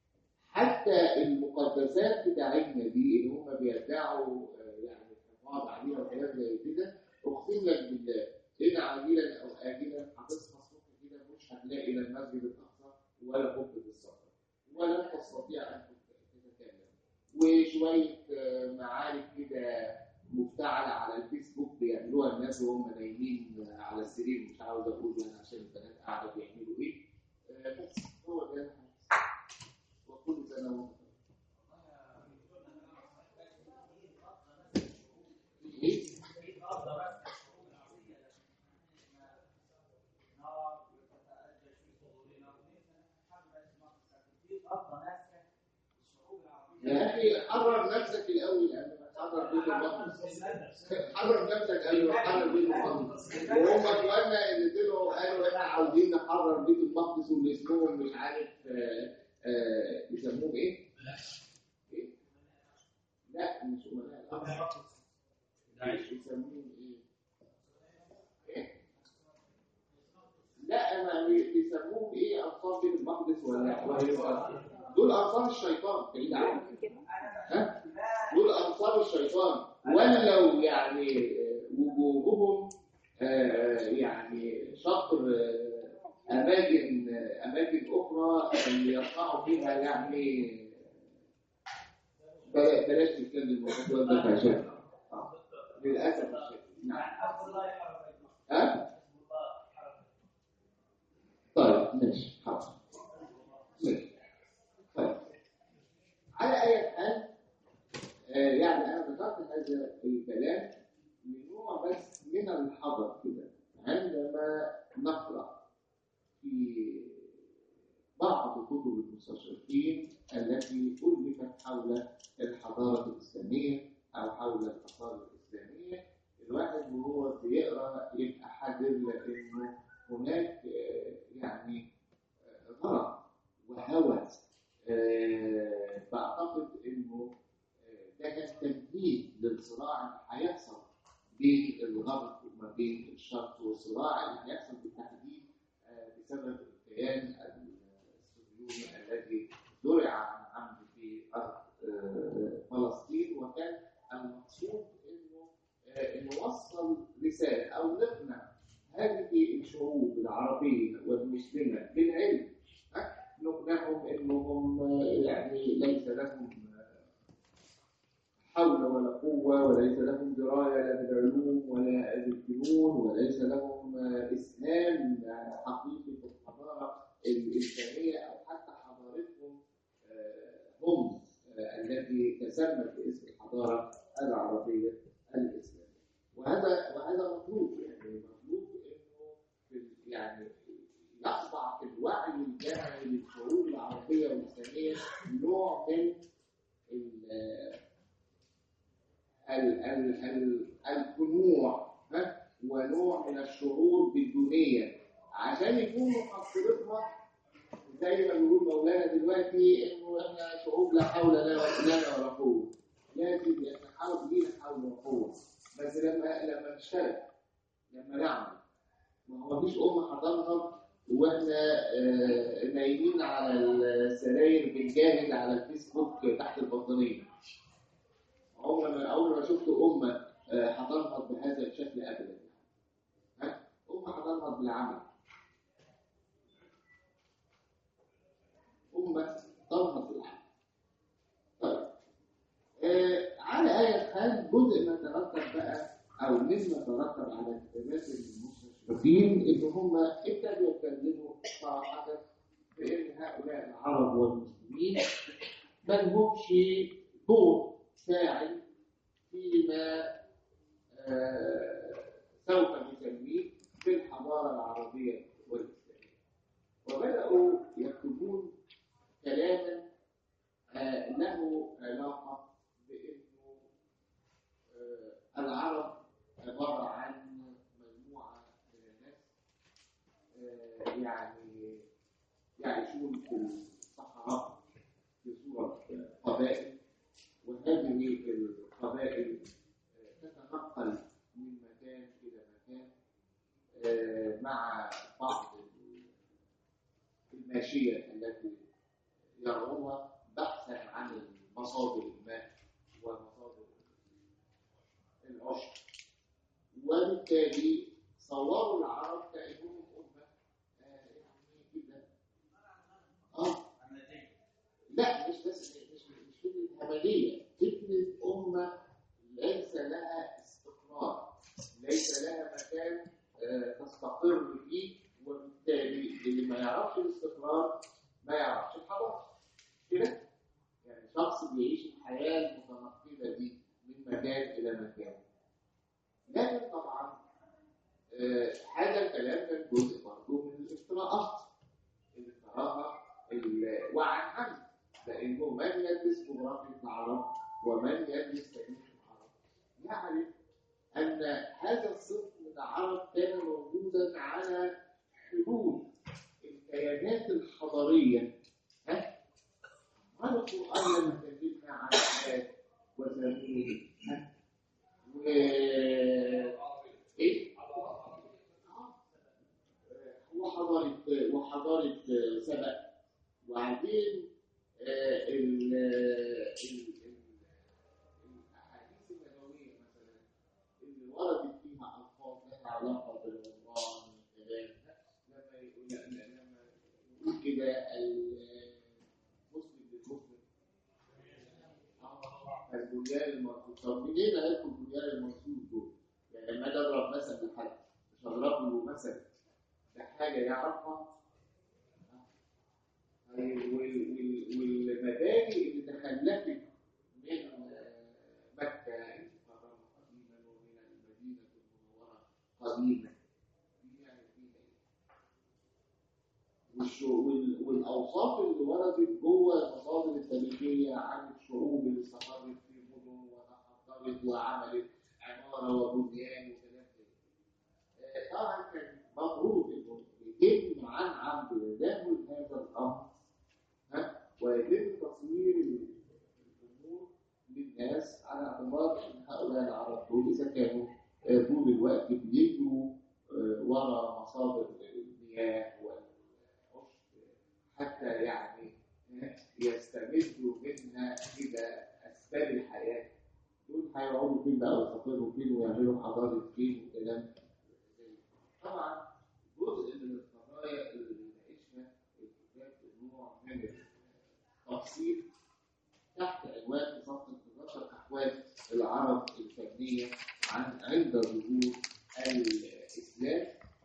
حتى المقدسات بتاعتنا دي اللي هم بيدعوا آه، يعني الحفاظ عليها وحاجات زي كده اقسم لك بالله ان عاجلا او اجلا هتصحى الصبح كده مش هتلاقي لا المسجد الاقصى ولا قبه الصخره ولن تستطيع ان تتكلم وشويه آه، معارك كده مفتعله على الفيسبوك بيعملوها الناس وهم نايمين آه، على السرير مش عاوز اقول يعني عشان البنات قاعده بيعملوا ايه آه، بس هو ده اللي هيحصل. وكل سنه وانت طيب. ايه يا اخي حرر نفسك الاول قبل ما تحرر بيت المقدس حرر نفسك قبل ما تحرر بيت المقدس وهم اخواننا اللي طلعوا قالوا احنا عاوزين نحرر بيت المقدس واللي اسمهم مش عارف آه، آه، يسموهم ايه؟ إيه؟ لا مش امناء الأرض. مش يسموهم ايه؟ إيه؟ لا ما بيسموهم ايه انصار بيت المقدس ولا ولا دول انصار الشيطان بعيد عنك ها؟ دول انصار الشيطان ولو يعني آه، وجوههم آه، يعني شطر آه، اماكن آه، اماكن اخرى اللي يصنعوا فيها يعني بلا- بلاش نتكلم في الموضوع ده عشان آه، للاسف الشديد نعم ها؟ طيب ماشي حاضر ماشي طيب على اي حال آه، يعني انا ذكرت هذا الكلام من نوع بس من الحذر كده عندما نقرا في بعض كتب المستشرقين التي الفت حول الحضاره الاسلاميه او حول الاثار الاسلاميه الواحد وهو بيقرا يبقى حذر لانه هناك آه، يعني آه، غرض وهوس آه، بعتقد انه آه، ده كان تمهيد للصراع اللي هيحصل بين الغرب وما بين الشرق والصراع اللي هيحصل بالتحديد آه، بسبب الكيان الصهيوني الذي زرع عن عمد في ارض آه، فلسطين وكان المقصود انه آه، نوصل رساله او نقنع هذه الشعوب العربيه والمسلمه بالعلم ها؟ نقنعهم انهم آه، يعني ليس لهم آه، حول ولا قوة وليس لهم دراية لا بالعلوم ولا بالفنون وليس لهم آه، إسهام آه، حقيقي في الحضارة الإسلامية أو حتى حضارتهم آه، هم آه، التي تسمت باسم الحضارة العربية الإسلامية وهذا وهذا مطلوب يعني مطلوب إنه في- يعني يخضع في الوعي الجمعي للشعوب العربية والإسلامية نوع من ال- ال- ال- ال- الخنوع ها؟ ونوع من الشعور بالدونية عشان يكون محصلتنا زي ما بيقول مولانا دلوقتي انه احنا شعوب لا حول لنا لنا ولا قوه لازم احنا حاول لينا حول وقوه بس لما لما نشتغل لما نعمل ما هو مفيش ام حضرنا واحنا آه، نايمين على السراير بنجاهد على الفيسبوك تحت البطانيه عمر ما عمر ما شفت امه آه، هتنهض بهذا الشكل ابدا ها امه هتنهض بالعمل امه تنهض بالعمل طيب آه على اي حال جزء ما ترتب بقى او مما ترتب على كتابات المستشرقين ان هم ابتدوا يتكلموا صراحه بان هؤلاء العرب والمسلمين ما لهمش دور فاعل فيما آه، سوف نسميه في الحضارة العربية والإسلامية وبدأوا يكتبون كلاما آه، له علاقة بأنه آه، العرب عبارة عن مجموعة من الناس آه، يعني يعيشون في الصحراء في صورة قبائل وهذه القبائل آه، تتنقل من مكان إلى مكان آه، مع بعض الماشية التي يرونها بحثا مصادر الماء ومصادر العشب وبالتالي صوروا العرب كأنهم أمة آه، يعني كده اه لا مش بس مش مش فكرة همجية فكرة أمة ليس لها استقرار ليس لها مكان آه، تستقر فيه وبالتالي اللي ما يعرفش الاستقرار ما يعرفش الحضارة كده يعني شخص بيعيش الحياة المتنقلة دي من مكان إلى مكان لكن طبعا آه، هذا الكلام كان جزء برضه من الافتراءات اللي افتراها ال- وعن عمد لانه من يدرس جغرافيا العرب ومن يدرس تاريخ العرب يعرف ان هذا الصنف من العرب كان موجودا على حدود الكيانات الحضاريه ها هذا القران لما كلمنا عن عاد وثمود ها و ايه وحضارة وحضارة سبأ وبعدين آه، ال- ال- ال- الأحاديث النبوية مثلا اللي وردت فيها ألفاظ لها علاقة بالرمضان والكلام لما يقول لما يقول كده المسلم للمسلم آه، البنيان المرصوص طب منين هياكل البنيان المرصوص دول؟ يعني لما اجي اضرب مثل لحد مش هضرب له مثل بحاجه يعرفها طيب وال- وال- والمبادئ اللي تخلفت من آه، مكه انتقالا قديما ومن المدينه المنوره قديما دي يعني فيها ايه؟ والشو- وال- والاوصاف اللي وردت جوه المصادر التاريخيه عن الشعوب اللي استقرت في مدن وتحضرت وعملت عماره وبنيان وكلام كده. آه، طبعا كان مفروض انه يتم عن عمد تداول هذا الامر ها ويتم تصوير الامور للناس على اعتبار ان هؤلاء العرب دول اذا كانوا آه، طول الوقت بيجروا آه، وراء مصادر المياه والعشب حتى يعني آه، يستمدوا منها الى اسباب الحياه دول هيقعدوا فين بقى ويفكروا فين ويعملوا حضاره فين وكلام زي ده. طبعا جزء من القضايا اللي بيناقشها الكتاب نوع من التفصيل تحت عنوان في صفحه 11 احوال العرب الفنيه عن عند ظهور الاسلام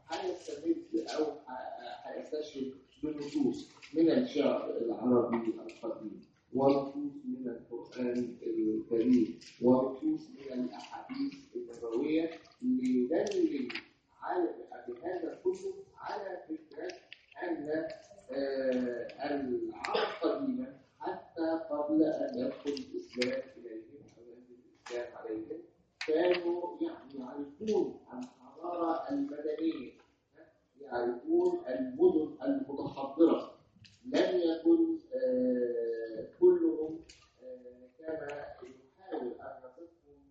هيستمد او ه- هيستشهد بنصوص من الشعر العربي القديم ونصوص من القران الكريم ونصوص من الاحاديث النبويه ليدلل على بهذا كله على فكره ان آه، العرب قديما حتى قبل ان يدخل الاسلام اليهم او ينزل الاسلام عليهم كانوا يعني يعرفون الحضاره المدنيه يعرفون المدن المتحضره لم يكن آه، كلهم آه، كما يحاول ان يصفهم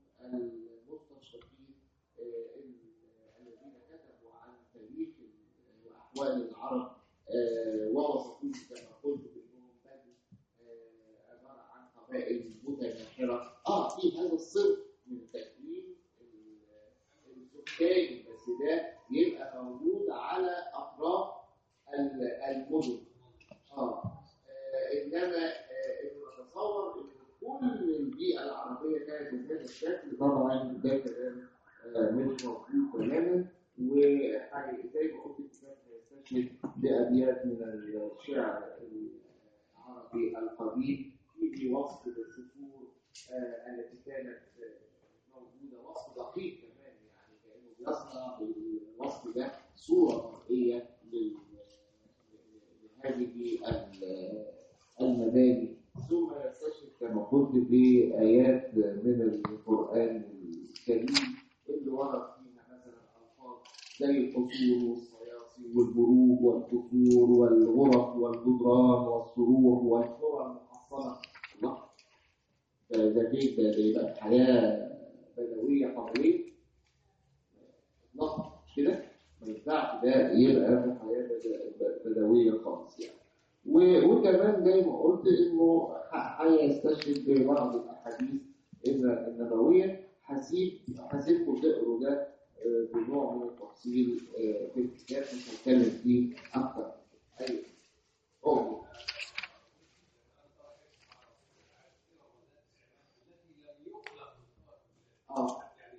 المستشرقين آه، الذين كتبوا عن تاريخ واحوال العرب آه، ووصفوهم كما قلت بانهم بدو آه، عباره عن قبائل متناحره اه في هذا الصنف من تكوين ال- السكان بس ده يبقى موجود على اطراف ال- المدن اه آه، انما آه، انه نتصور ان كل البيئه العربيه كانت بهذا الشكل طبعا ده كلام آه، مش موجود تماما وحاجه زي ما قلت الكتاب هيستشهد بابيات من الشعر العربي القديم في وصف الصخور آه، التي كانت آه، موجوده وصف دقيق كمان يعني كانه بيصنع بالوصف ده صوره مرئيه لل- لهذه ال- المباني ثم يستشهد كما قلت بآيات من القرآن الكريم اللي ورد فيها مثلا ألفاظ زي القصور والصياصي والبروج والقصور والغرف والجدران والسروح والقرى المحصنة الله ده ده بيت ده ده يبقى حياة بدوية حضرية اطلاقا مش كده ما ينفعش ده يبقى في حياة بد- بدوية خالص يعني و- وكمان زي ما قلت انه ح- هيستشهد ببعض الاحاديث الن- النبويه هسيب هسيبكم تقروا ده آه، بنوع من التفصيل آه، في الكتاب مش هتكلم فيه اكتر ايوه اوكي اه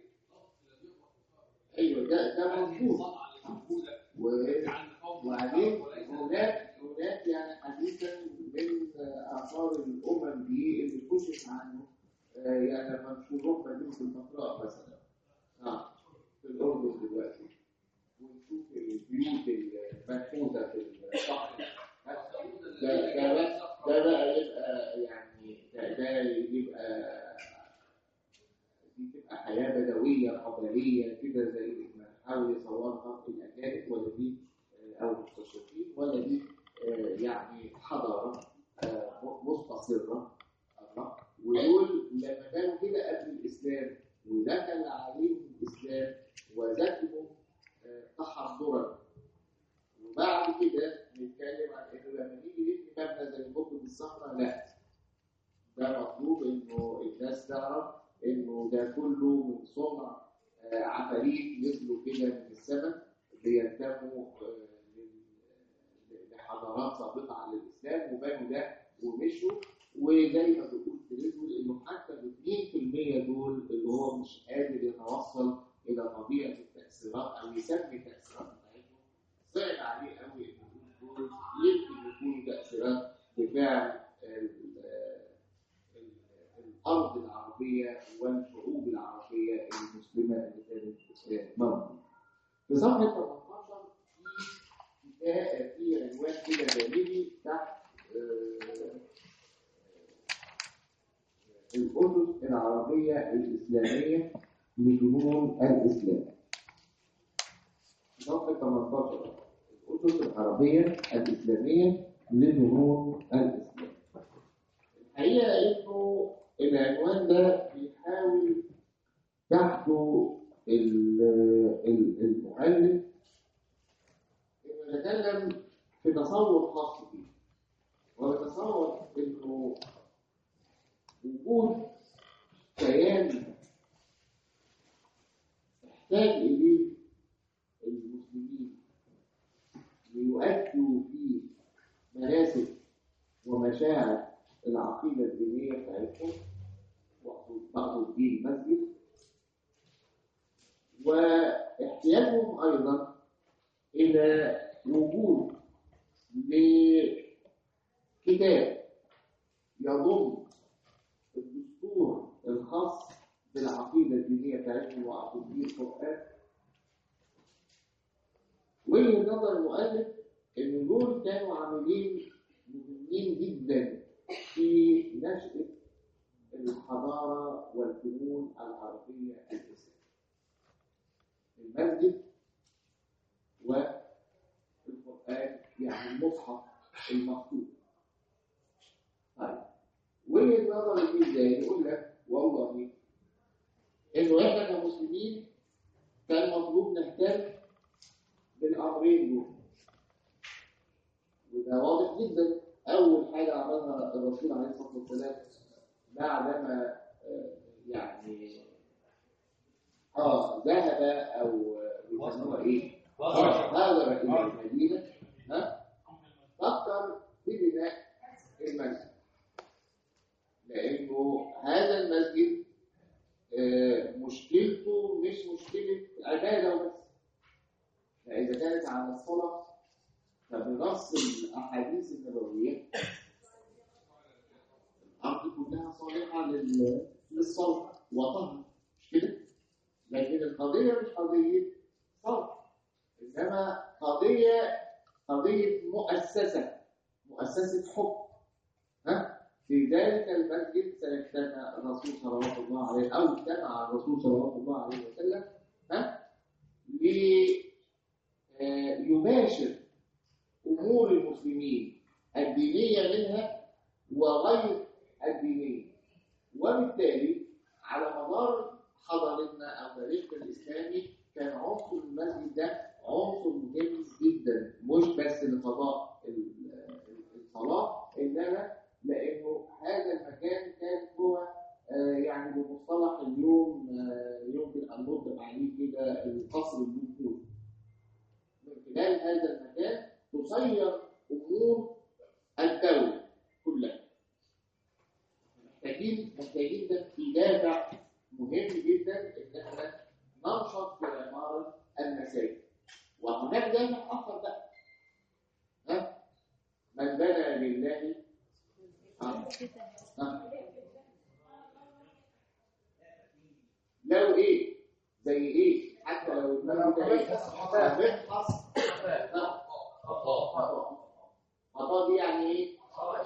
ايوه ده ده مظبوط و- وبعدين هناك هناك يعني حديثا من اثار الامم دي اللي كشف عنه آه، يعني لما نشوف مدينه البقراء مثلا اه في الاردن دلوقتي ونشوف البيوت المنحوته في الصحراء ده ده بقى ده بقى يبقى يعني ده, ده يبقى دي تبقى حياه بدويه قبليه كده زي ما حاول يصورها الاجانب ولا دي آه، او المستشرقين ولا دي آه، يعني حضاره آه، مستصره الله ودول لما كانوا كده قبل الاسلام ودخل عليهم الاسلام وزادهم آه، تحضرا وبعد كده نتكلم عن انه لما نيجي نبني مبنى زي ممكن الصحراء لا ده مطلوب انه الناس تعرف انه ده كله من صنع آه، عفاريت نزلوا كده من السماء بينتموا آه، لل- لحضارات سابقه على الاسلام وبنوا ده ومشوا وزي ما بتقول تريدول انه حتى ال 2% دول اللي هو مش قادر يتوصل الى طبيعه التاثيرات او يسمي التاثيرات بتاعتهم صعب عليه قوي انه يقول دول يمكن يكونوا تاثيرات بفعل ال- ال- الارض العربيه والشعوب العربيه المسلمه اللي كانت موجوده. في صفحه 18 في كتاب في عنوان كده جانبي تحت آه، الأسس العربية الإسلامية لجنون الإسلام. صفحة 18 الأسس العربية الإسلامية لجنون الإسلام. الحقيقة إنه العنوان ده بيحاول تحته ال- ال- المؤلف إنه يتكلم في تصور خاص بيه ويتصور إنه وجود كيان احتاج إليه المسلمين ليؤدوا فيه مناسك ومشاعر العقيدة الدينية بتاعتهم وأقصد الدين المسجد واحتياجهم أيضا إلى وجود لكتاب يضم الدستور الخاص بالعقيدة الدينية بتاعتهم وأقصد به القرآن وجهة نظر المؤلف إن دول كانوا عاملين مهمين جدا في نشأة الحضارة والفنون العربية الإسلامية. المسجد والقرآن يعني المصحف المكتوب. طيب وجهة نظر دي ازاي؟ يقول لك والله إنه إحنا كمسلمين كان مطلوب نهتم بالأمرين دول. وده واضح جدا اول حاجه عملها الرسول عليه الصلاه والسلام بعدما آه، يعني اه ذهب او بيسموها ايه؟ هاجر الى المدينه ها فكر في بناء المسجد لانه هذا المسجد آه، مشكلته مش مشكله عباده وبس فاذا كانت على الصلاه فبنص الاحاديث النبويه الارض كلها صالحه لل- للصلاه وطهر مش كده؟ لكن القضيه مش قضيه صلاه انما قضيه قضيه مؤسسه مؤسسه حكم ها في ذلك المسجد سيجتمع الرسول صلوات الله عليه او اجتمع الرسول صلوات الله عليه وسلم ها ليباشر امور المسلمين الدينيه منها وغير الدينيه وبالتالي على مدار حضارتنا او تاريخنا الاسلامي كان عنصر المسجد ده عنصر مهم جدا مش بس لقضاء ال- الصلاه الى القصر الجمهوري من خلال هذا المكان تسير امور الدوله كلها محتاجين محتاجين ده في دافع مهم جدا ان احنا ننشط في عماره المساجد وهناك دافع اخر بقى ها من بنى لله ها؟ ها؟ لو ايه زي ايه حتى لو المال ده ايه بتحص خطا دي يعني ايه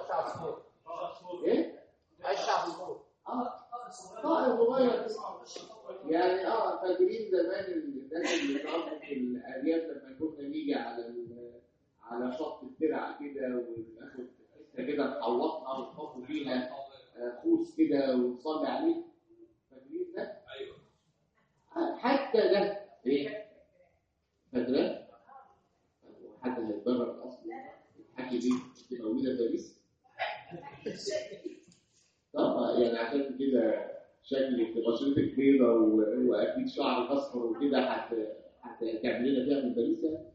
ايه اه طائر صغير يعني اه فاكرين زمان الناس اللي بتقعد في الارياف لما كنا نيجي على ال- على شط الترع كده وناخد حته كده نحوطها ونحط فيها آه، خوص كده ونصلي عليه فاكرين ده؟ ايوه حتى ده ايه؟ فاكرة؟ حتى هيتبرر اصلا الحاجه دي تبقى موجوده في باريس طبعا يعني عشان كده شكلك بشرتك بيضة و- واكيد شعرك اصفر وكده هت هتعمل لنا فيها من باريس يعني؟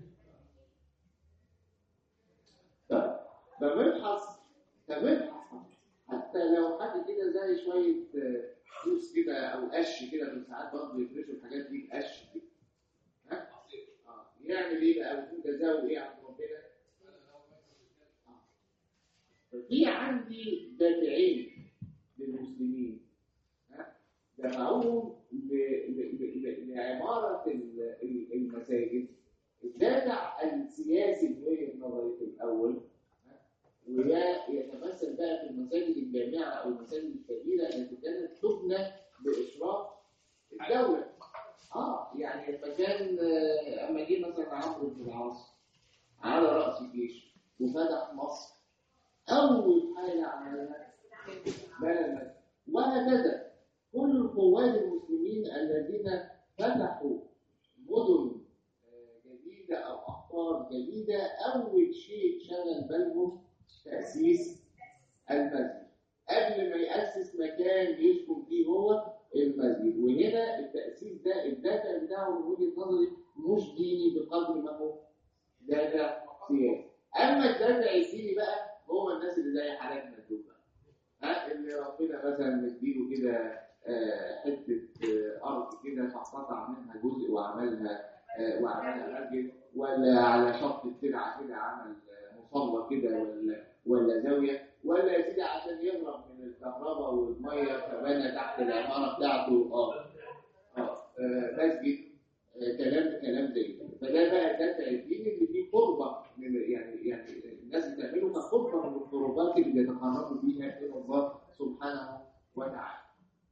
طيب فبنبحث فبنبحث حتى لو حد كده زي شويه آه، فلوس كده او قش كده من ساعات برضه يفرشوا الحاجات دي قش كده ها؟ اه يعمل ايه بقى ويكون جزاؤه ايه عند ربنا؟ آه. ففي عندي دافعين للمسلمين ها؟ دفعوهم ل- ل- ل- ل- لعمارة ال- ال- المساجد الدافع السياسي من وجهة نظري في الأول ها؟ وده يتمثل بقى في المساجد الجامعة أو المساجد الكبيرة التي كانت تبنى بإشراف الدولة. اه يعني لما كان آه، اما جه مثلا عمرو بن العاص على رأس الجيش وفتح مصر أول حاجة عملها بنى المسجد وهكذا كل القوات المسلمين الذين فتحوا مدن آه، جديدة أو أقطار جديدة أول شيء شغل بالهم تأسيس المسجد قبل ما يأسس مكان يسكن فيه هو المسجد وهنا التأسيس ده الدافع بتاعه من وجهة نظري مش ديني بقدر ما هو دافع سياسي أما الدافع الديني بقى هو الناس اللي زي حالاتنا دول بقى. ها اللي ربنا مثلا مديله كده آه، حته آه، ارض كده فقطع منها جزء وعملها آه، وعملها مسجد ولا على شط الترعه كده عمل آه، مصلى كده ولا ولا زاويه ولا يا سيدي عشان يهرب من الكهرباء والميه فبنى تحت العماره بتاعته اه اه آه، مسجد آه، كلام كلام زي كده فده بقى الدافع الديني اللي فيه قربه من يعني يعني الناس بتعمله كقربه من القربات اللي بيتقربوا بيها الى الله سبحانه وتعالى.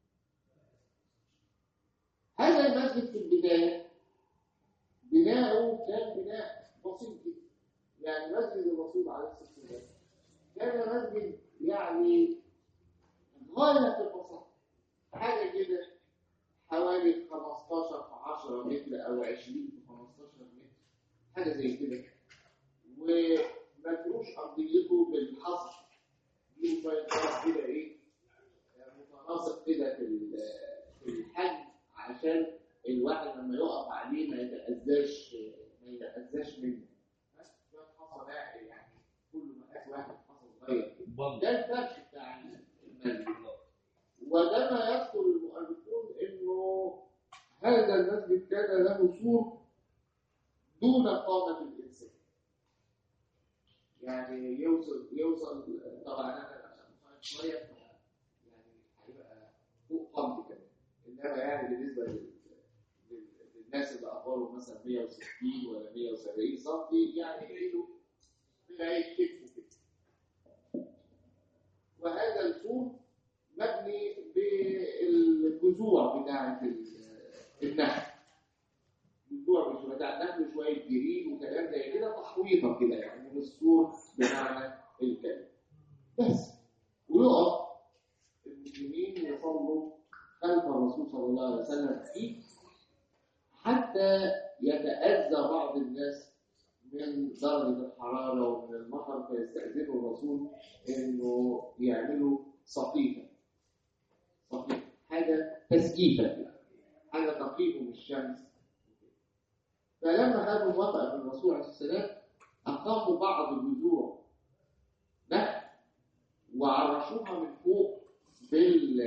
هذا المسجد في البدايه بناؤه كان بناء بسيط جدا. يعني مسجد الرسول عليه الصلاه والسلام كان مسجد يعني غايه في البساطه. حاجه كده حوالي 15 في 10 متر او 20 في 15 متر حاجه زي كده ومفروش ارضيته بالحصر دي شويه خلاص كده ايه متناسق كده في ال- في الحجم عشان الواحد لما يقف عليه ما يتاذاش ما يتاذاش منه بس شويه حصى بقى يعني كل مقاس واحد حصى صغير كده. ده الفرش بتاع المسجد وده ما يذكر المؤرخون انه هذا المسجد كان له سور دون قامة الإنسان. يعني يوصل يوصل طبعا انا عشان صغير شويه ف- يعني هيبقى فوق قامتي كمان انما يعني بالنسبه لل- لل- للناس اللي اخبارهم مثلا 160 ولا 170 سم يعني كيلو لغايه كتفه كده. وهذا السور مبني بالجذوع بتاعة ال- النخل جذوع مش بتاع النخل شوية جريد وكلام زي كده تحويطة كده يعني من السور بمعنى الكلمة بس ويقف المسلمين يصلوا خلف الرسول صلى الله عليه وسلم فيه حتى يتأذى بعض الناس من درجة الحرارة ومن المطر فيستأذنوا الرسول إنه يعملوا سقيفة سقيفة حاجة تسقيفة كده. حاجة تقيهم الشمس فلما خدوا موافقة من الرسول عليه السلام أقاموا بعض الجذوع نخل وعرشوها من فوق بال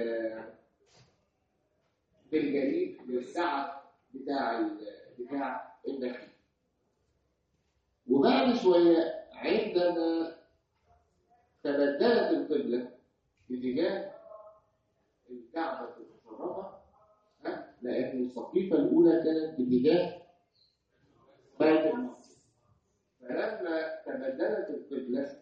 بالجليد بالسعة بتاع ال- بتاع النخل وبعد شوية عندما تبدلت القبلة باتجاه الكعبة المشرفة ها؟ لأن الصفيفة الأولى كانت باتجاه بيت المقدس فلما تبدلت القبلة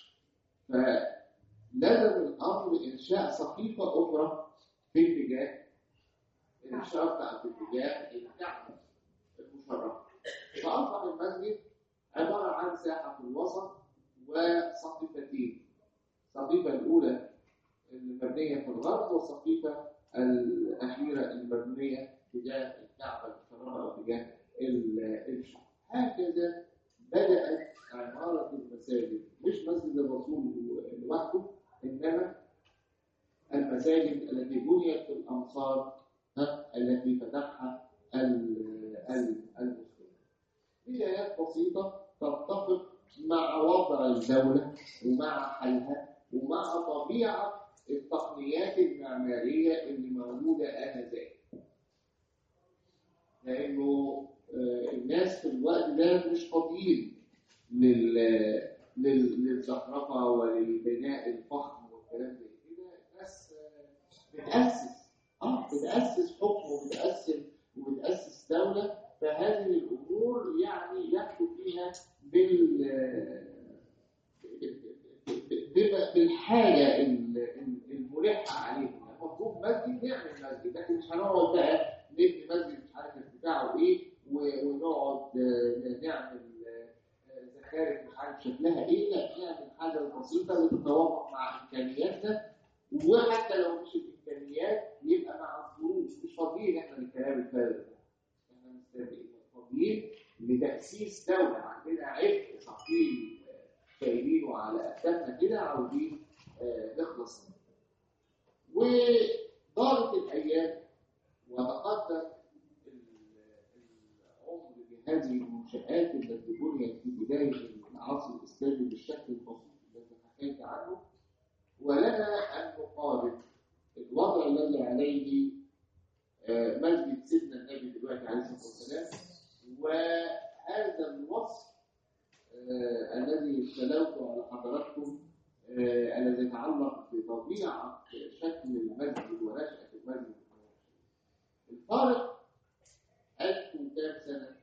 فلزم الأمر إنشاء صفيفة أخرى في اتجاه الشرق أو في اتجاه الكعبة المشرفة فأصبح المسجد عبارة عن ساحة في الوسط وصفيفتين الصفيفة الأولى المبنية في الغرب والصفيفة الأخيرة المبنية تجاه الكعبة المشرفة أو تجاه ال- الشرق هكذا بدأت عمارة المساجد مش مسجد الرسول لوحده إنما المساجد التي بنيت في الأمصار ها، التي فتحها ال- ال- المسلمون بدايات بسيطة تتفق مع وضع الدولة ومع حالها ومع طبيعة التقنيات المعمارية اللي موجودة آنذاك لأنه آه، الناس في الوقت ده مش فاضيين لل لل- للزخرفة وللبناء الفخم والكلام زي كده الناس آه، بتأسس اه بتأسس حكم وبتأسس وبتأسس دولة فهذه الأمور يعني يحدث فيها بال بما- بالحاجة ال- ال- الملحة عليهم المفروض مسجد نعمل مسجد لكن مش هنقعد بقى نبني مسجد مش عارف بتاعه ايه و- ونقعد آه، نعمل آه، زخارف مش عارف شكلها ايه لا نعمل حاجة بسيطة اللي مع إمكانياتنا وحتى لو مش الإمكانيات يبقى مع الظروف مش فاضيين احنا للكلام الفارغ ده احنا مستنيين فاضيين لتأسيس دولة عندنا عبء ثقيل آه، شايلينه على أكتافنا كده عاوزين آه، نخلص منه. ودارت الأيام وتقدم العمر بهذه المنشآت التي بنيت في بداية العصر الإسلامي بالشكل البسيط الذي حكيت عنه ولنا أن نقارن الوضع الذي عليه آه، مسجد سيدنا النبي دلوقتي عليه الصلاة والسلام وهذا الوصف آه، الذي تلوت على حضراتكم آه، الذي يتعلق بطبيعة شكل المسجد ونشأة المسجد الفارق 1000 وكام سنة؟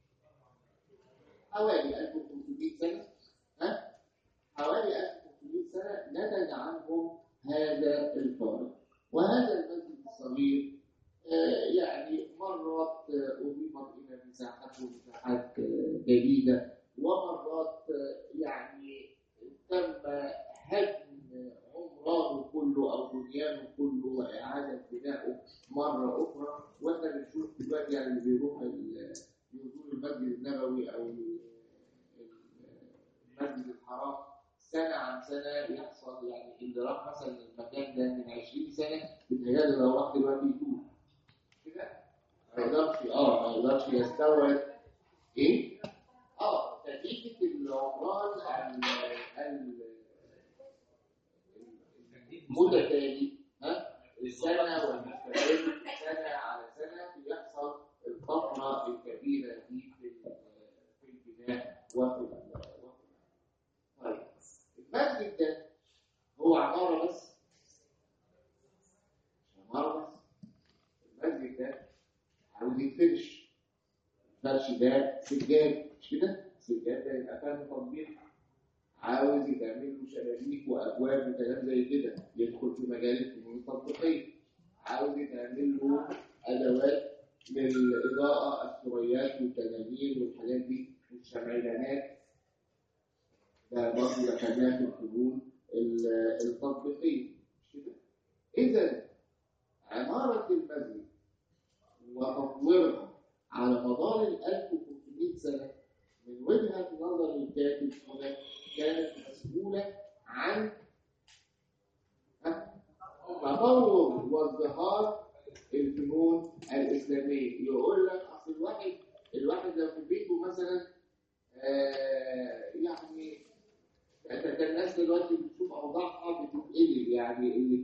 حوالي 1500 سنة ها؟ حوالي 1500 سنة نتج عنهم هذا الفارق وهذا المسجد الصغير آه، يعني مرات آه، أضيفت إلى مساحته مساحات آه، جديدة ومرات آه، يعني تم هدم عمرانه كله أو بنيانه كله وإعادة بنائه مرة أخرى وإحنا بنشوف دلوقتي يعني اللي بيروح ال- يزور المسجد النبوي أو ال- المسجد الحرام سنة عن سنة يحصل يعني اللي راح مثلا المكان ده من 20 سنة بيتهيألي لو راح دلوقتي يتوه كده ما يقدرش اه ما يقدرش يستوعب ايه؟ اه نتيجة العمران ال- ال- المتتالي ها السنة والمستمر سنة على سنة بيحصل الطفرة الكبيرة دي في ال- في البناء وفي ال- وفي طيب المسجد ده هو عمارة بس مش عمارة بس المسجد ده عاوز يتفرش الفرش ده سجاد مش كده؟ سجاد ده يبقى فاهم تطبيق عاوز يتعمل له شبابيك وابواب وكلام زي كده يدخل في مجال الفنون التطبيقيه عاوز يتعمل له ادوات للاضاءه الثريات والتنانير والحاجات دي والشمعدانات ده برضه دخلناه في الفنون ال- التطبيقيه مش كده؟ اذا عماره المسجد وتطويرها على مدار ال 1500 سنه من وجهه نظر الكاتب هنا كانت مسؤوله عن تطور وازدهار الفنون الاسلاميه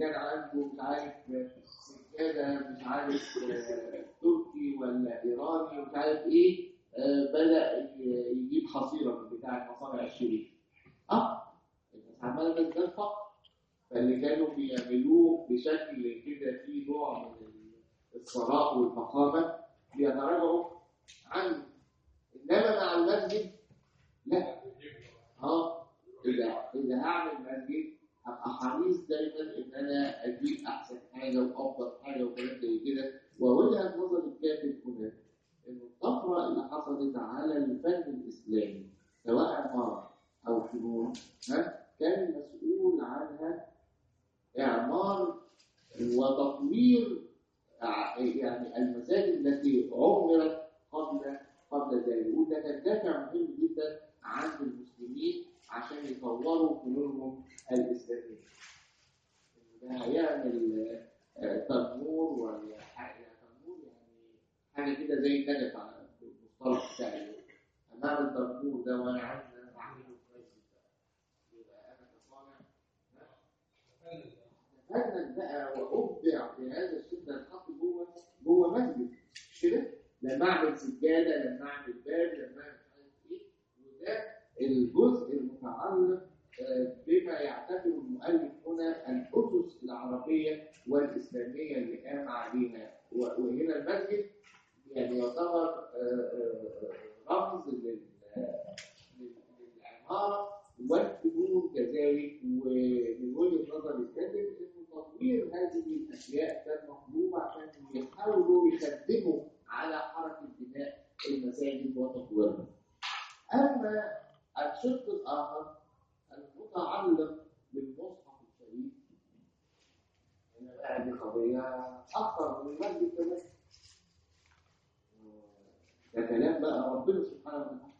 كان عنده مش عارف سجاده مش عارف آه، تركي ولا ايراني ومش عارف ايه آه، بدا ي- يجيب حصيره من بتاع مصانع الشريك اه الناس عماله تزداد فقر فاللي كانوا بيعملوه بشكل كده فيه نوع من الثراء والفخامه بيتراجعوا عنه انما مع المسجد لا اه اذا اذا هعمل مسجد هبقى حريص دايما ان انا اجيب احسن حاجه وافضل حاجه وكلام زي كده ووجهه نظر الكاتب هنا ان الطفره اللي حصلت على الفن الاسلامي سواء عماره او فنون ها كان المسؤول عنها اعمار وتطوير ع- يعني المساجد التي عمرت قبل قبل ذلك وده كان دافع مهم جدا عند المسلمين عشان يطوروا فنونهم الاسلاميه. ده هيعمل آه، تنور ولا حاجه تنور يعني حاجه كده زي النجف على المصطلح بتاعي انا اعمل تنور ده وانا عايز ان انا اعمله كويس يبقى انا كصانع اتفنن بقى وابدع في هذا الشيء ده اتحط جوه جوه مسجد مش كده؟ لما اعمل سجاده لما اعمل باب لما اعمل مش عارف ايه وده الجزء المتعلق آه، بما يعتبر المؤلف هنا الاسس العربيه والاسلاميه اللي قام عليها و- وهنا المسجد يعني يعتبر آه، آه، رمز لل- لل- للعماره والفنون كذلك ومن وجهه نظر الكاتب ان تطوير هذه الاشياء كان مطلوب عشان يحاولوا يخدموا على حركه بناء المساجد وتطويرها. اما الشق الاخر المتعلق بالمصحف الشريف هنا بقى دي قضيه اكثر من المسجد كمان. ده كلام بقى ربنا سبحانه وتعالى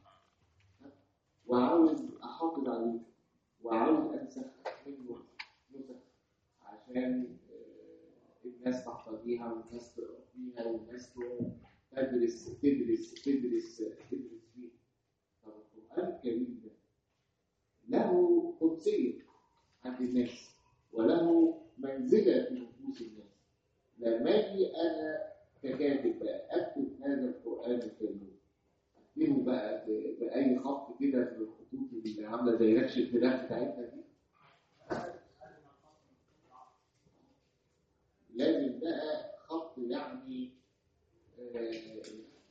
وعاوز احافظ عليه وعاوز انسخ منه نسخ عشان آه، الناس تحفظيها والناس تقرا فيها والناس تدرس تدرس تدرس تدرس فيها طب القران الكريم ده له قدسيه عند الناس وله منزله في نفوس الناس لما اجي انا ككاتب بقى اكتب هذا القران الكريم اكتبه بقى ب- باي خط كده في الخطوط اللي عامله زي نكش الفراخ بتاعتنا دي لازم بقى خط يعني آه،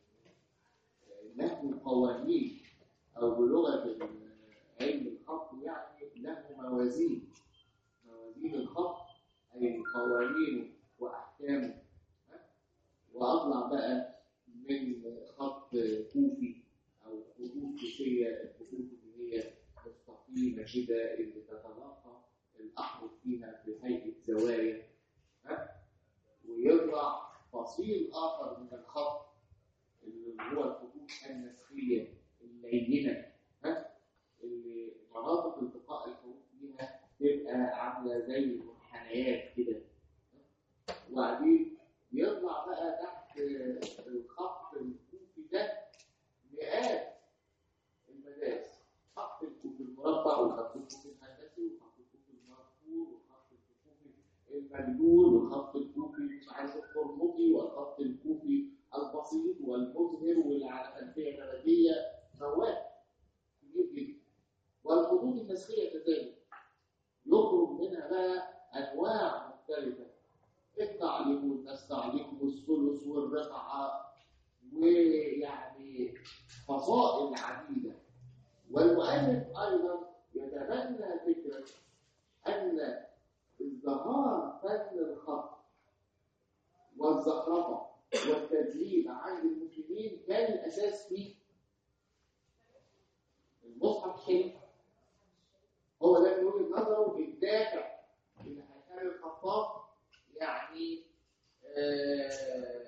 له قوانين او بلغه علم الخط يعني له موازين موازين الخط اي قوانينه واحكامه ها؟ واطلع بقى من خط كوفي او خطوط كوفيه الخطوط اللي هي مستقيمه كده اللي تتلاقى الاحرف فيها في هيئه زوايا ها ويطلع فصيل اخر من الخط اللي هو الخطوط النسخيه اللينه ها اللي مناطق التقاء الحروف فيها تبقى عامله زي المنحنيات كده وبعدين يطلع بقى تحت الخط الكوفي ده مئات المدارس خط الكوفي المربع والخط الكوفي الهندسي والخط الكوفي المرفوع والخط الكوفي المجدول والخط الكوفي مش عارف القرمطي والخط الكوفي البسيط والمظهر واللي على خلفيه بلديه مواد كبير جدا والخطوط النسخيه كذلك يخرج منها بقى انواع مختلفه التعليم والتستعليم والثلث والرقعه ويعني فصائل عديده والمؤلف ايضا يتبنى فكره ان ازدهار فن الخط والزخرفه والتدليل عند المسلمين كان الاساس فيه المصحف الشريف هو ده من وجهه نظره الدافع اللي هيخلي الخطاط يعني آه،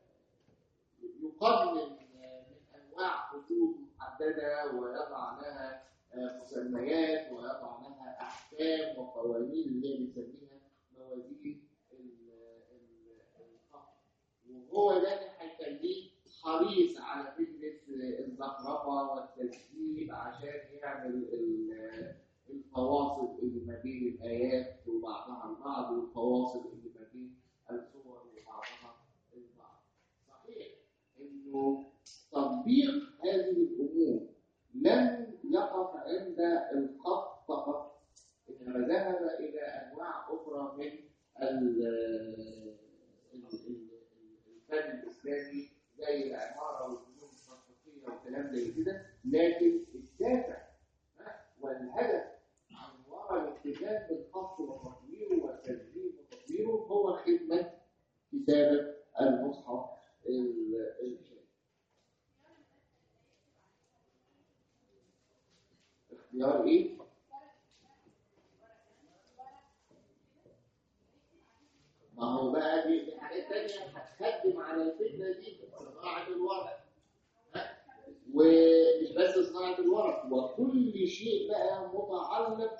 يقنن من انواع خطوط محدده ويضع لها آه، مسميات ويضع لها احكام وقوانين اللي هي بنسميها موازين ال- ال- الخط وهو ده اللي هيخليه حريص على فكره الزخرفه والتسجيل عشان يعمل ال- الفواصل اللي ما بين الايات وبعضها البعض والفواصل تطبيق هذه الامور لم يقف عند الخط فقط انما ذهب الى انواع اخرى من ال- ال- ال- الفن الاسلامي زي العماره والفنون التنسيقيه والكلام زي كده لكن الدافع ها، والهدف من وراء الالتزام بالخط وتطويره والتدريب وتطويره هو خدمه كتابه المصحف ال- الشريف. اختيار ايه؟ ما هو بقى دي دي حاجات تانية هتخدم على الفكرة دي صناعة الورق ها؟ ومش بس صناعة الورق وكل شيء بقى متعلق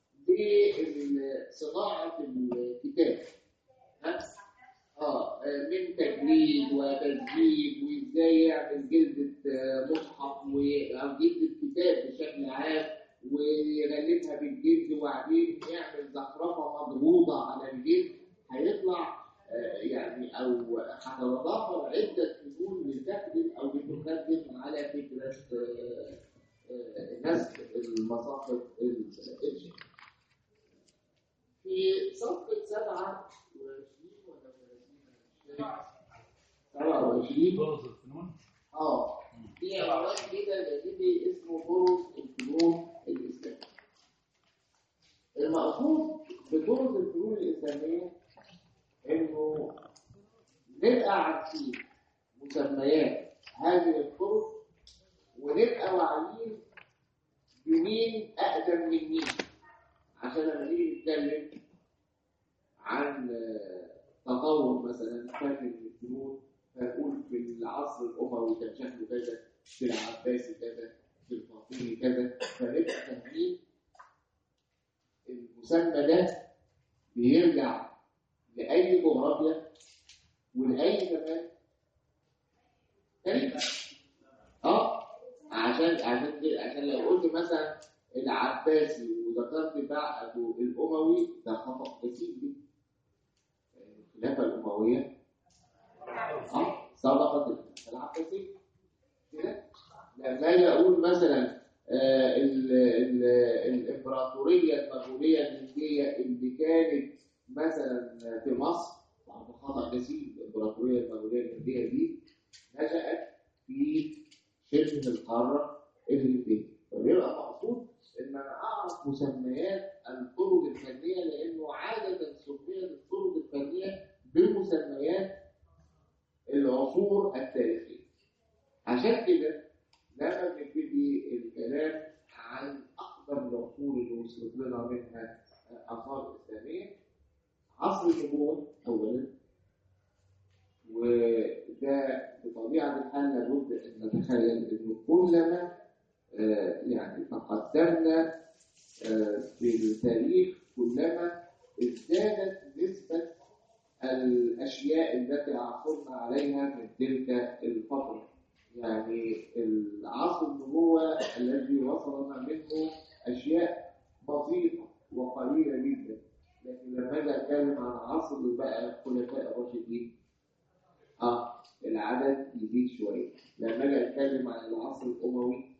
بصناعة الكتاب ها؟ اه من تجريد وتسجيل وازاي يعمل جلدة آه، مصحف و- او جلدة كتاب بشكل عام ويغلفها بالجلد وبعدين يعمل زخرفة مضغوطة على الجلد هيطلع آه، يعني او هتتضافر عدة فنون لتخدم او لتخدم على فكرة آه، آه، نسخ المصاحف الشرعية. في صفحة 27 ولا 30 27 طرز الفنون اه في عنوان كده جانبي اسمه طرق الفنون الإسلامية. المقصود بطرق الفنون الإسلامية إنه نبقى عارفين مسميات هذه الطرق ونبقى واعيين بمين أقدم من مين عشان لما نيجي نتكلم عن آه، تطور مثلا فن الفنون فنقول في العصر الأموي كان شكله كذا في العباسي كذا في الفاطمي كذا فنبقى فاهمين المسمى ده بيرجع لأي جغرافيا ولأي زمان تاريخ اه عشان عشان كده- عشان لو قلت مثلا العباسي وذكرت بعده الأموي ده خطأ كثير جدا الخلافة الأموية اه سبقت الخلافة العباسية كده لما اجي اقول مثلا آه، ال- ال- الامبراطوريه المغوليه الهنديه اللي كانت مثلا في مصر بعد خطا كثير الامبراطوريه المغوليه الهنديه دي نشات في شبه القاره الهنديه فبيبقى مقصود ان انا اعرف مسميات الطرق الفنيه لانه عاده سميت الطرق الفنيه بمسميات العصور التاريخيه عشان كده لما بنبتدي الكلام عن اقدم العصور اللي وصلت لنا منها اثار اسلاميه عصر النبوه اولا وده بطبيعه الحال لابد ان نتخيل انه كلما آه، يعني تقدمنا آه، في التاريخ كلما ازدادت نسبه الاشياء التي عثرنا عليها من تلك الفتره يعني العصر النبوة الذي وصلنا منه أشياء بسيطة وقليلة جدا لكن لما أجي أتكلم عن عصر بقى الخلفاء الراشدين اه العدد يزيد شوية لما أجي أتكلم عن العصر الأموي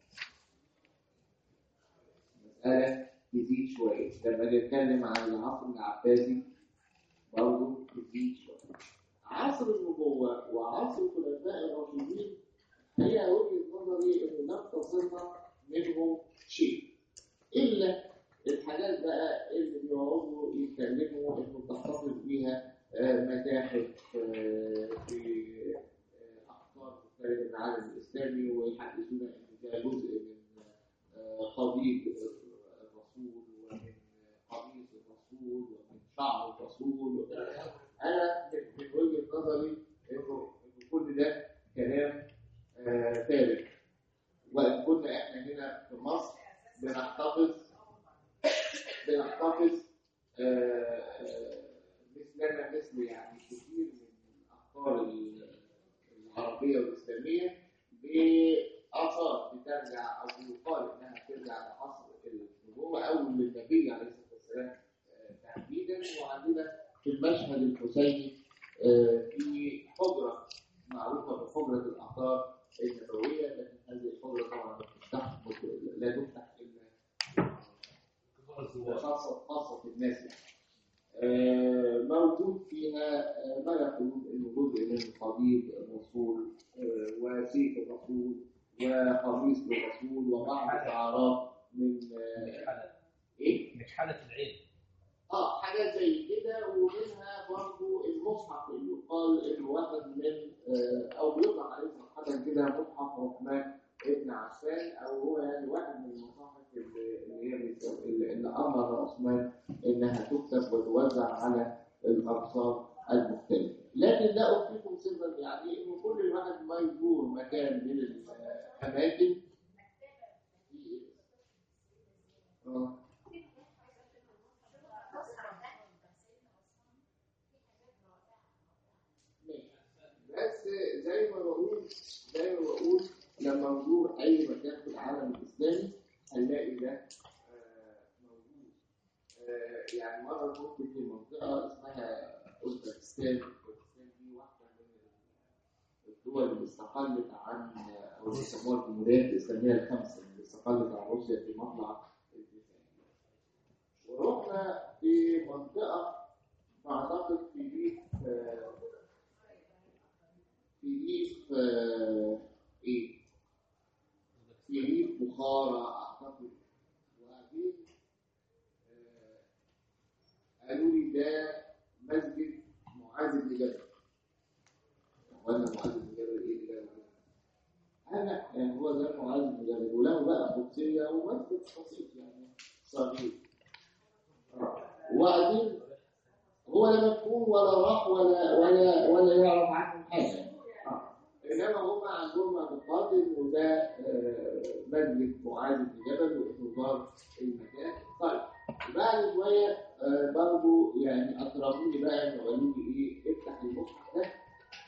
مسألة تزيد شوية لما أجي أتكلم عن العصر العباسي برضه تزيد شوية عصر النبوة وعصر الخلفاء الراشدين هي وجهة نظري إنه لم تصلنا منهم شيء إلا الحاجات بقى اللي بيقعدوا يتكلموا إنه تحتفظ بيها آه، متاحف آه، في آه، أفكار مختلفة من العالم الإسلامي ويحدثونا إن ده جزء من آه، قضيب الرسول ومن قميص الرسول ومن شعر الرسول وكذا. أنا من من وجهة نظري إنه إنه كل ده كلام آه، ثابت وإن كنا إحنا هنا في مصر بنحتفظ بنحتفظ آه، آه، مثلنا مثل يعني كثير من الأفكار ال- العربية والإسلامية بآثار بترجع أو يقال إنها بترجع لعصر النبوة أو للنبي عليه الصلاة والسلام آه، تحديدا وعندنا في المشهد الحسيني آه، في حجرة معروفة بحجرة الآثار النبوية النبويه لكن هذه الحجره طبعا لا تفتح لا تفتح الا خاصه خاصه في الناس يعني. آه، موجود فيها آه، ما يقولون انه جزء من قضيب الرسول آه، وسيف الرسول وقميص الرسول وبعض الاعراض من آه، مكحلة ايه؟ مكحلة العين اه حاجات زي كده ومنها برضو المصحف اللي يقال انه واحد من آه، او بيطلق عليه صراحه كده مصحف عثمان ابن عفان او هو يعني واحد من المصاحف اللي اللي هي بيسو- اللي اللي امر عثمان انها تكتب وتوزع على الامصار المختلفه لكن لا اخفيكم سرا يعني انه كل الواحد ما يزور مكان من الاماكن اه بس زي ما بقول زي ما بقول لما نزور اي مكان في العالم الاسلامي هنلاقي ده آه، موجود آه، يعني مره كنت في منطقه اسمها اوزبكستان اوزبكستان دي واحده من الدول اللي استقلت عن او بيسموها الجمهوريات الاسلاميه الخمسه اللي استقلت عن روسيا في مطلع التسعينات ورحنا في منطقه اعتقد في ريف آه، في ريف آه، ايه في ريف بخارى اعتقد وبعدين آه، قالوا لي ده مسجد معاذ بن جبل وانا معاذ بن جبل ايه اللي جابه كده؟ انا يعني هو ده معاذ بن جبل وله بقى قدسيه ومسجد بسيط يعني صغير آه. وبعدين هو لا مفهوم ولا راح ولا ولا ولا يعرف عنه حاجه آه. انما هم عندهم اعتقاد انه ده آه، مسجد معاذ بن جبل وانه زار المكان طيب بعد شويه آه، برضه يعني اكرموني بقى انه قالوا لي ايه افتح المصحف ده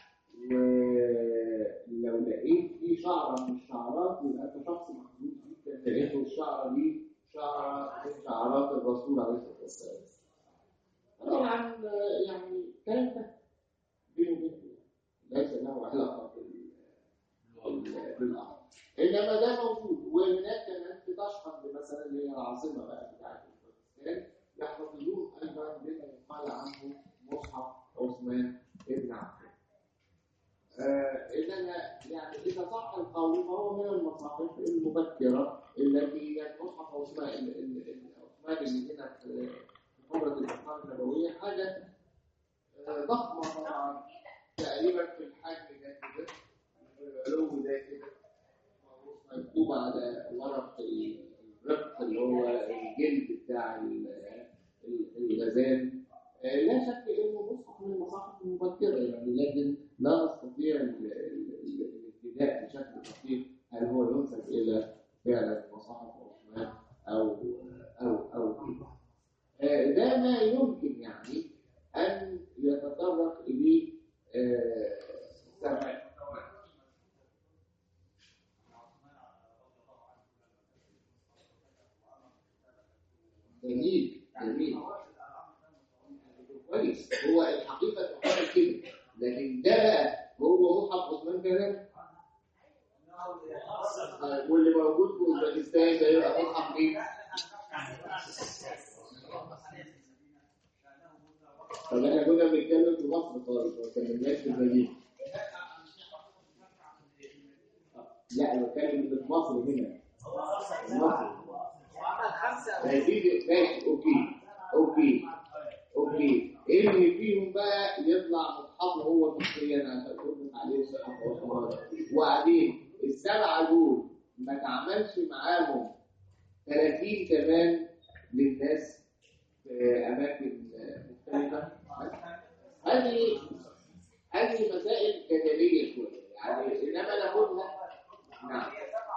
ولو لقيت فيه شعره من الشعرات يبقى انت شخص محدود جدا لقيته الشعره دي شعره من شعرات الرسول عليه الصلاه والسلام طبعا آه، يعني كلام ده بينه وبينه ليس له علاقه بال- بال- بالامر انما ده موجود وهناك كمان في تشحن مثلا اللي هي العاصمه بقى بتاعت اوزبكستان يحتفظون ايضا بما يقال عنه مصحف عثمان ابن عفان. آه انما يعني اذا صح القول فهو من المصاحف المبكره التي كانت مصحف عثمان ال- ال- ال- عثمان اللي هنا في في حجره الاحكام النبويه حاجه آه، ضخمه طبعا تقريبا في الحجم ده كده العلو ده كده مكتوب على ورق الرق اللي هو الجلد بتاع ال- ال- الغزال آه، لا شك انه مصحف من المصاحف المبكره يعني لكن لا نستطيع ال- ال- ال- الابتداء بشكل دقيق هل هو ينسب الى فعلا مصاحف عثمان او او او كده. آه، ده ما يمكن يعني ان يتطرق اليه آه، سماع جميل جميل كويس هو الحقيقه تقال كده لكن ده بقى هو مصحف عثمان كمان آه، واللي موجود في اوزبكستان ده يبقى مصحف مين؟ طب احنا كنا بنتكلم في مصر خالص ما اتكلمناش في المدينه لا انا بتكلم في مصر هنا مصر يا سيدي ماشي اوكي اوكي اوكي ايه اللي فيهم بقى يطلع مصحفه هو شخصيا عشان تطلق عليه صحه وحوار وبعدين السبعه دول ما تعملش معاهم 30 كمان للناس في اماكن مختلفه هذه هذه مسائل جدليه شويه يعني انما ناخدها نعم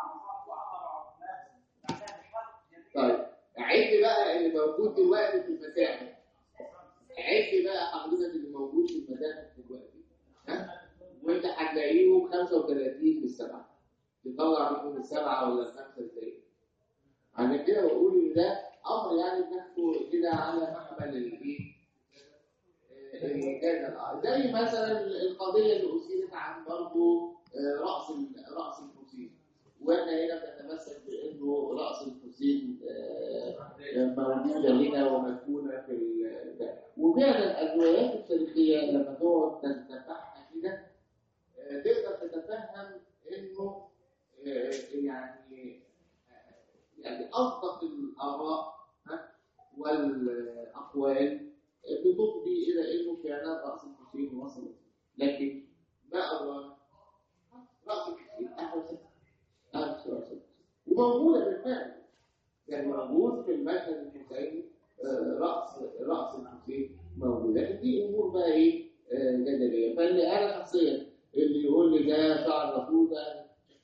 طيب عد بقى اللي موجود دلوقتي في المتاحف عد بقى حضرتك اللي موجود في المتاحف دلوقتي ها وانت هتلاقيهم 35 في السبعه تطلع منهم السبعه ولا الخمسه ازاي عشان كده بقول ان ده امر يعني بناخده كده على محمل الايه آه، الجدل آه، زي مثلا القضيه اللي اثيرت عن برضه آه، رأس ال- رأس الحسين واحنا هنا بنتمسك بانه رأس الحسين آه، موجودة هنا ومدفونة في ال- ده وفعلا الروايات التاريخية لما تقعد تتبعها كده آه، تقدر تتفهم انه آه، يعني آه، يعني اصدق الاراء ها، والاقوال آه، بتفضي الى انه فعلا راس الحسين وصل لكن ما ادراك راس الحسين احسن احسن راس الحسين وموجوده بالفعل يعني موجود في المشهد الحسيني آه، راس راس الحسين موجود لكن دي امور بقى ايه آه، جدليه فاللي انا شخصيا اللي يقول لي ده شعر رسول ده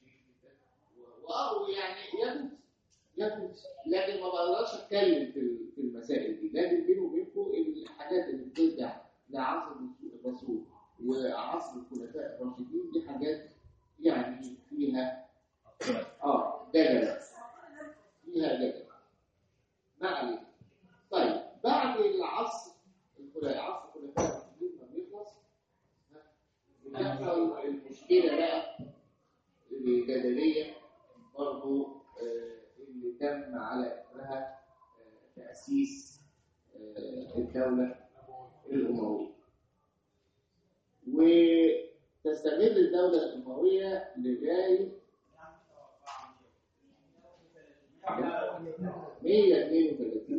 وأو يعني يجوز يجوز لكن ما بقدرش اتكلم في ال- في المسائل دي لكن بيني وبينكم الحاجات اللي بترجع لعصر الرسول وعصر الخلفاء الراشدين دي حاجات يعني فيها اه جدل فيها جدل ما علينا طيب بعد العصر الخلفاء عصر الخلفاء الراشدين ما بيخلص ها، بتحصل المشكله بقى الجدليه برضو آه، اللي تم على اثرها آه، تاسيس آه، الدوله الامويه وتستمر الدوله الامويه لغايه 132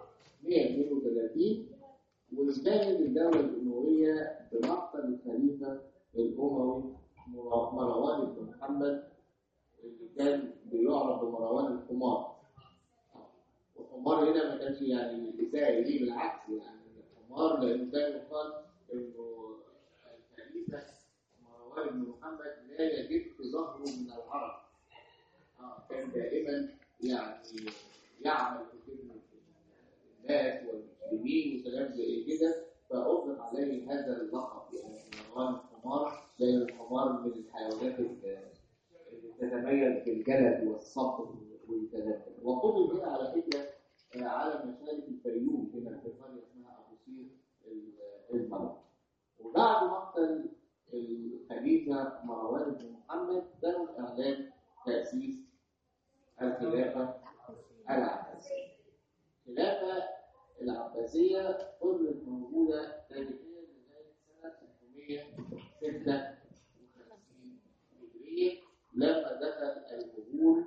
132 وانتهت الدولة الأموية بمقتل الخليفة الأموي مر- مروان بن محمد اللي كان بيعرف بمروان الحمار والحمار هنا ما كانش يعني إساءة ليه بالعكس يعني الحمار لأنه كان يقال إنه الخليفة مروان بن محمد لا يجد ظهره من العرب آه، كان دائما يعني يعمل في خدمة الناس والمسلمين وكلام زي كده فأطلق عليه هذا اللقب يعني مروان الحمار لأن الحمار من الحيوانات اللي تتميز بالجلد والصبر والتدبر وقبل هنا على فكرة آه، على مشارف الفيوم هنا في قرية اسمها أبو سير المروان وبعد مقتل الخليفة مروان بن محمد تم إعلان تأسيس الخلافة العباسية الخلافة العباسية فضلت موجودة تاريخيا لغاية سنة 656 هجرية لما دخل المغول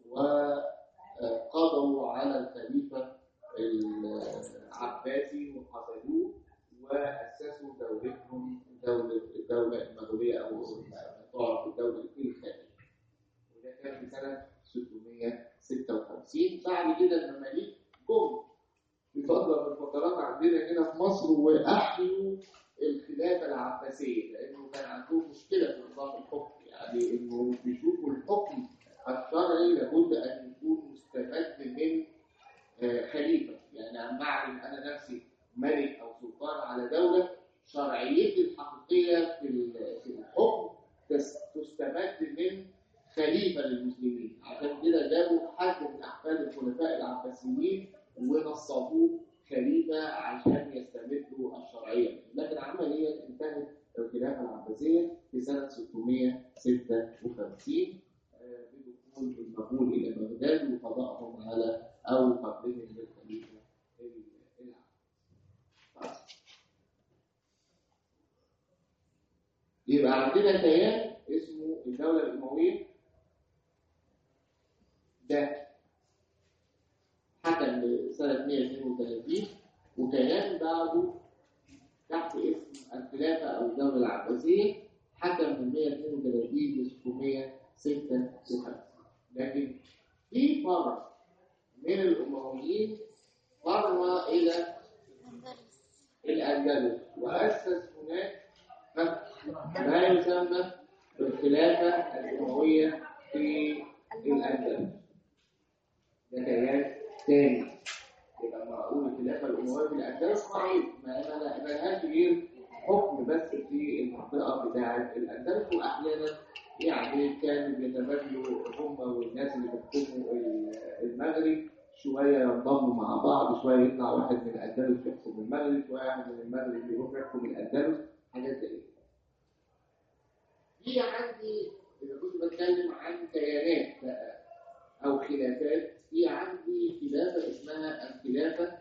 وقضوا على الخليفة العباسي وحصدوه وأسسوا دولتهم دولة الدولة المغولية أو تعرف الدولة الخليفية وده كان في سنة 656 بعد كده المماليك جم في فترة من الفترات عندنا هنا في مصر وأحيوا الخلافة العباسية لأنه كان عندهم مشكلة في نظام الحكم يعني إنه بيشوفوا الحكم الشرعي لابد أن يكون مستمد من آه، خليفة يعني أما أعلن أنا نفسي ملك أو سلطان على دولة شرعيتي الحقيقية في ال- في الحكم تس- تستمد من خليفة للمسلمين عشان كده جابوا حد من أحفاد الخلفاء العباسيين ونصبوه خليفة عشان يستمدوا الشرعية لكن عمليا انتهت الخلافة العباسية في سنة 656 آه، بدخول المغول إلى بغداد وقضائهم على أو قتلهم للخليفة العباسي. طيب. يبقى عندنا كيان اسمه الدولة الأموية ده حكم لسنة 132 وكيان بعده تحت اسم الخلافة أو الدولة العباسية حكم من 132 ل 656 لكن في فرع من الأمويين فر إلى الأندلس وأسس هناك ما يسمى بالخلافة الأموية في الأندلس ده كيان تاني يبقى لما أقول الخلافة الأموية في الأندلس صحيح ما ما لهاش غير حكم بس في المنطقة بتاعة الأندلس وأحيانا يعني كانوا بيتبادلوا هم والناس اللي بيحكموا المغرب شوية ينضموا مع بعض شوية يطلع واحد من الأندلس يحكم المغرب شوية واحد من المغرب يروح يحكم الأندلس حاجات زي كده في عندي اذا كنت بتكلم عن كيانات بقى او خلافات في عندي خلافه اسمها الخلافه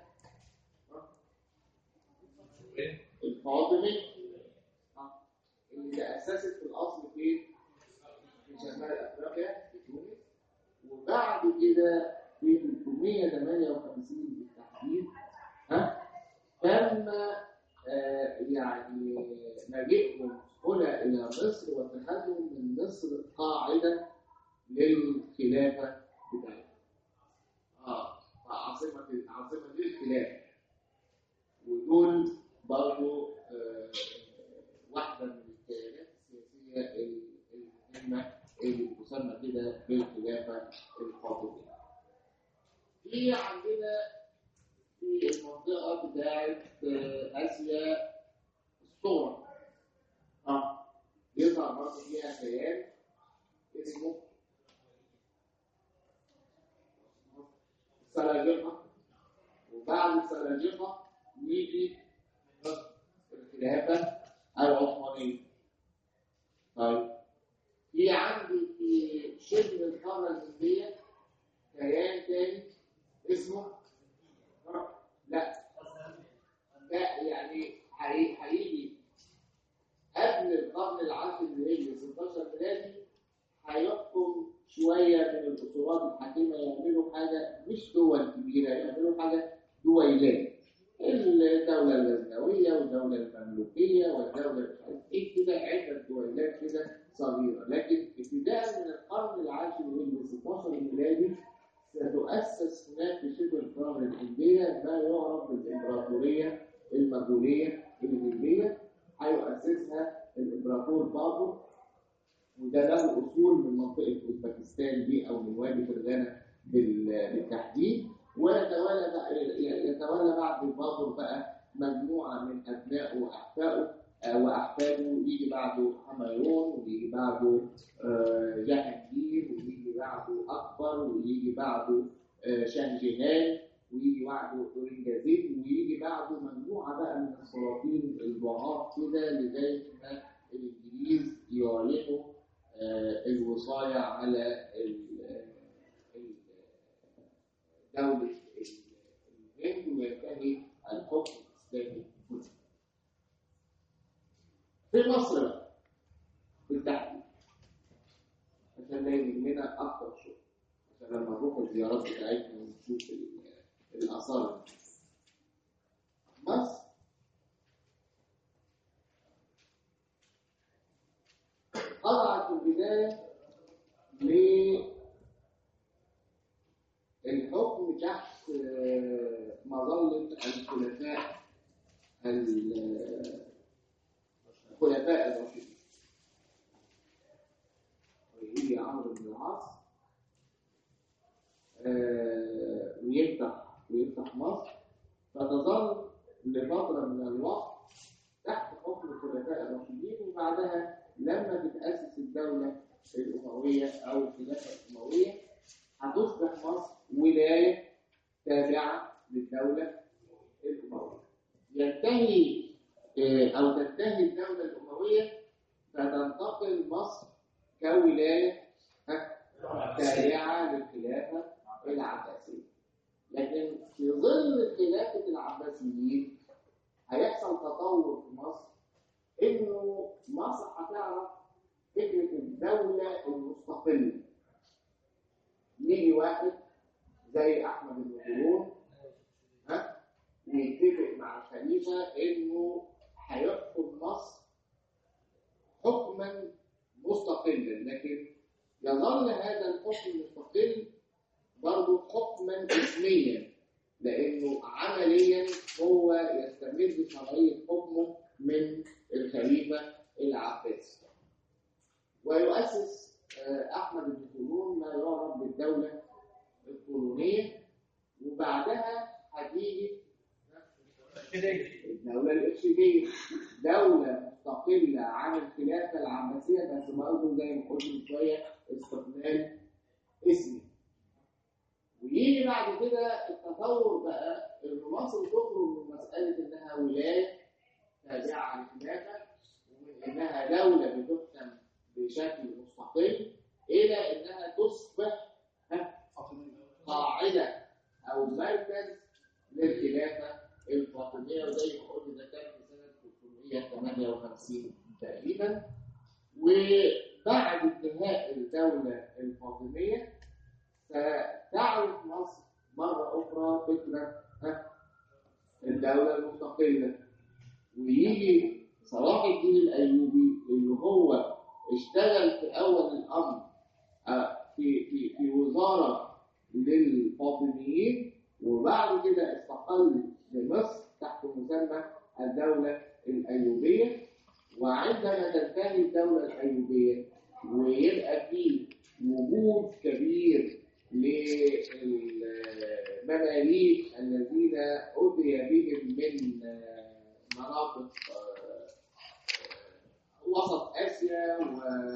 الفاطمي اللي تاسست في الاصل فين؟ في شمال افريقيا في تونس وبعد كده في 358 بالتحديد ها تم آه، يعني مجيئهم هنا الى مصر واتخاذهم من مصر قاعده للخلافه بتاعتهم. اه عاصمه عاصمه للخلافه ودول برضه آه، واحده من الكيانات السياسيه المهمه اللي تسمى كده بالخلافه الفاطميه. في عندنا في المنطقه بتاعت آه، اسيا الصغرى. اه يظهر برضه فيها كيان اسمه السلاجقه وبعد السلاجقه يجي الخلافه العثمانيه. طيب في عندي في شبه القاره الهنديه كيان تاني اسمه لا لا يعني هي- هيجي قبل القرن العاشر الهجري 16 ميلادي هيحكم شويه من الاسرات الحاكمه يعملوا حاجه مش دول كبيره يعملوا حاجه دويلات الدوله الغزنويه والدوله المملوكيه والدوله مش عارف ايه كده عده دويلات كده صغيره لكن ابتداء من القرن العاشر الهجري 16 ميلادي ستؤسس هناك في شبه القاره الهنديه ما يعرف بالامبراطوريه المغوليه الهنديه هيؤسسها الامبراطور بابر وده له اصول من منطقه اوزبكستان دي او من وادي فرغانه بال- بالتحديد ويتولى بقى يتولى بعد بابر بقى مجموعه من ابنائه واحفائه آه، واحفاده يجي بعده حميون ويجي بعده آه، جهانجير ويجي بعده اكبر ويجي بعده آه، شاهجهان ويجي بعده اورنجزيب ويجي بعده مجموعه بقى من السلاطين الضعاف كده لغايه ما الانجليز يعلنوا آه، الوصايه على ال- ال- دوله الهند وينتهي الحكم الاسلامي كله. في مصر بقى بالتحديد عشان ده يهمنا اكتر شويه عشان لما نروح الزيارات بتاعتنا ونشوف ال- الاثار مصر خضعت في البدايه للحكم تحت آه، مظله الخلفاء ال- الخلفاء الراشدين ويجي عمرو بن العاص آه، ويفتح ويفتح مصر فتظل لفترة من الوقت تحت حكم الخلفاء الراشدين وبعدها لما تتأسس الدولة الأموية أو الخلافة الأموية هتصبح مصر ولاية تابعة للدولة الأموية. ينتهي آه، أو تنتهي الدولة الأموية فتنتقل مصر كولاية ها، تابعة للخلافة العباسية. لكن في ظل خلافة العباسيين هيحصل تطور في مصر إنه مصر هتعرف فكرة الدولة المستقلة. يجي واحد زي أحمد بن طولون ها ويتفق مع الخليفة إنه هيحكم مصر حكما مستقلا لكن يظل هذا الحكم المستقل برضه حكما اسميا لانه عمليا هو يستمد شرعيه حكمه من الخليفه العباسي ويؤسس آه، احمد بن طولون ما يعرف بالدوله القولونيه وبعدها هتيجي الدولة الإرشيدية دولة مستقلة عن الخلافة العباسية بس برضه زي ما قلت من شوية استقلال اسمي ويجي بعد كده التطور بقى إن مصر تخرج من مسألة إنها ولاية تابعة للخلافة ومن إنها دولة بتحكم بشكل مستقل الى انها تصبح ها، قاعده او مركز للخلافه الفاطميه وزي ما قلت ده كان في سنه 358 تقريبا وبعد انتهاء الدوله الفاطميه ستعرف مصر مره اخرى فكره ها، الدوله المستقله ويجي صلاح الدين الايوبي اللي هو اشتغل في اول الامر آه، في في في وزاره للفاطميين وبعد كده استقل لمصر تحت مسمى الدوله الايوبيه وعندما تنتهي الدوله الايوبيه ويبقى في وجود كبير للمماليك الذين أتي بهم من آه، مناطق آه، وسط آسيا و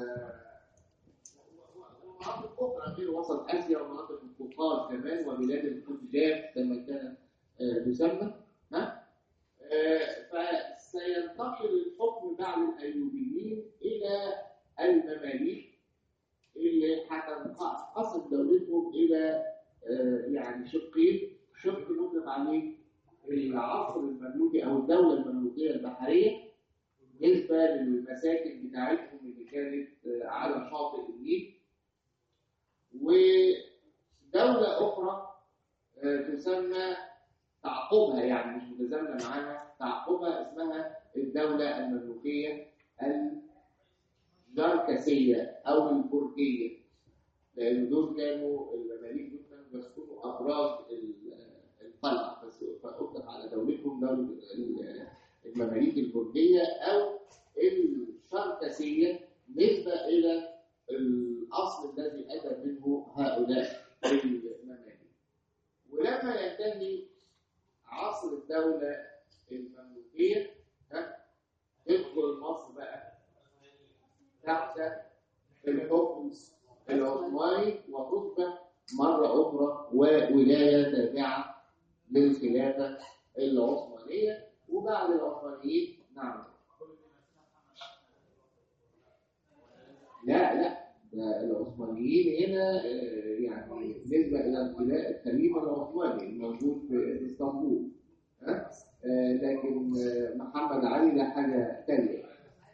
ومناطق أخرى غير وسط آسيا ومناطق القوقاز كمان وبلاد الحجاج كما كانت آه، تسمى ها آه، فسينتقل الحكم بعد الأيوبيين إلى المماليك اللي هتنقسم دولتهم إلى آه، يعني شقين شق مطلق عليه العصر المملوكي أو الدولة المملوكية البحرية بالنسبة للمساكن بتاعتهم اللي كانت آه، على شاطئ النيل ودولة أخرى آه، تسمى تعقبها يعني مش متزامنة معاها تعقبها اسمها الدولة المملوكية الجركسية أو البرجية لأن دول كانوا المماليك دول كانوا بيسكنوا أبراج ال- القلعة بس فأطلق على دولتهم دولة ال- المماليك البرجية أو الشركسية نسبة إلى الأصل الذي أتى منه هؤلاء المماليك ولما ينتهي عصر الدولة المملوكية ها تدخل مصر بقى تحت الحكم العثماني وتصبح مرة أخرى ولاية تابعة للخلافة العثمانية وبعد العثمانيين نعم لا لا ده العثمانيين هنا آه، يعني نسبة إلى الخلا- الخليفة العثماني الموجود في في اسطنبول ها آه، لكن آه، محمد علي ده حاجة تانية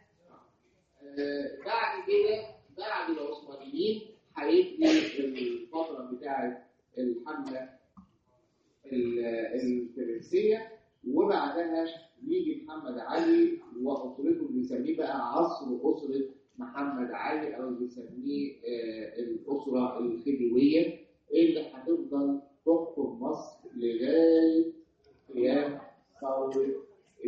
آه، بعد كده بعد العثمانيين هيبني الفترة بتاعة الحملة ال- الفرنسية وبعدها يجي محمد علي وأسرته اللي بيسميه بقى عصر أسرة محمد علي أو بيسميه آه، الأسرة الخديوية اللي هتفضل تحكم مصر لغاية قيام ثورة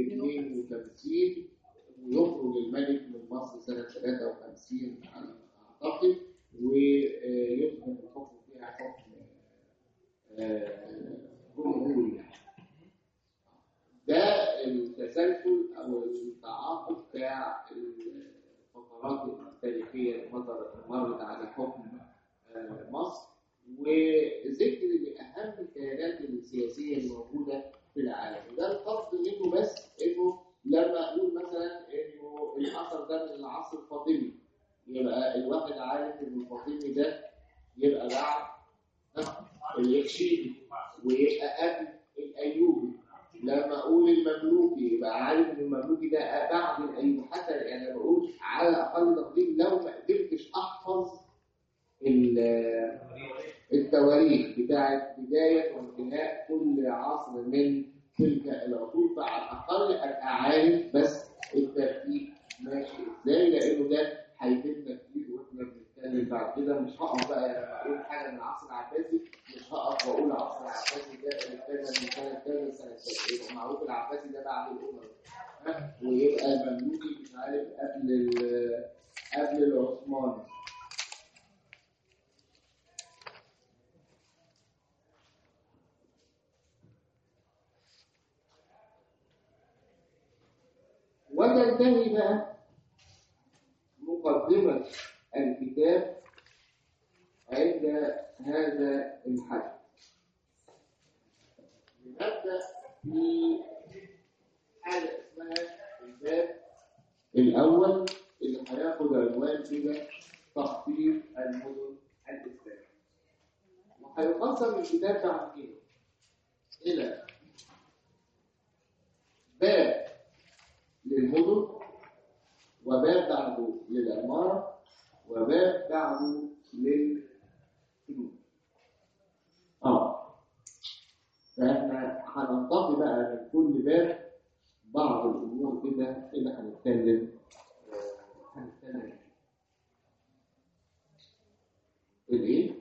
52 ويخرج الملك من مصر سنة 53 على ما أعتقد ويصبح الحكم فيها حكم آه، جمهوري يعني. ده التسلسل او التعاقب بتاع الفترات التاريخيه اللي مر- مرت على حكم آه، مصر وذكر لاهم الكيانات السياسيه الموجوده في العالم وده القصد منه بس انه لما اقول مثلا انه الاثر ده من العصر الفاطمي يبقى الواحد عارف ان الفاطمي ده يبقى بعد ها، الإخشيدي ويبقى قبل الأيوبي لما أقول المملوكي يبقى عارف إن المملوكي ده بعد الأيوبي حتى يعني أنا بقول على أقل تقدير لو ما قدرتش أحفظ ال- التواريخ بتاعت بداية وانتهاء كل عصر من تلك العصور فعلى الأقل أبقى عارف بس الترتيب ماشي إزاي لأنه ده هيفيدنا كتير واحنا بنتكلم بعد كده مش هقف بقى لما اقول حاجه من العصر العباسي مش هقف واقول العصر العباسي ده اللي كان من سنه كذا لسنه كذا يبقى معروف العباسي ده بعد الاموي ها؟ ويبقى المملوكي مش عارف قبل ال- قبل العثماني وتنتهي بقى مقدمة الكتاب عند هذا الحد نبدأ في حاجة اسمها الباب الأول اللي هياخد عنوان كده تخطيط المدن الإسلامية وهيقسم الكتاب بعد كده إلى باب للمدن وباب بعده للعمارة وباب بعده للفنون اه فاحنا هننتقي بقى من كل باب بعض الامور كده اللي هنتكلم آه، هنتكلم فيها. الايه؟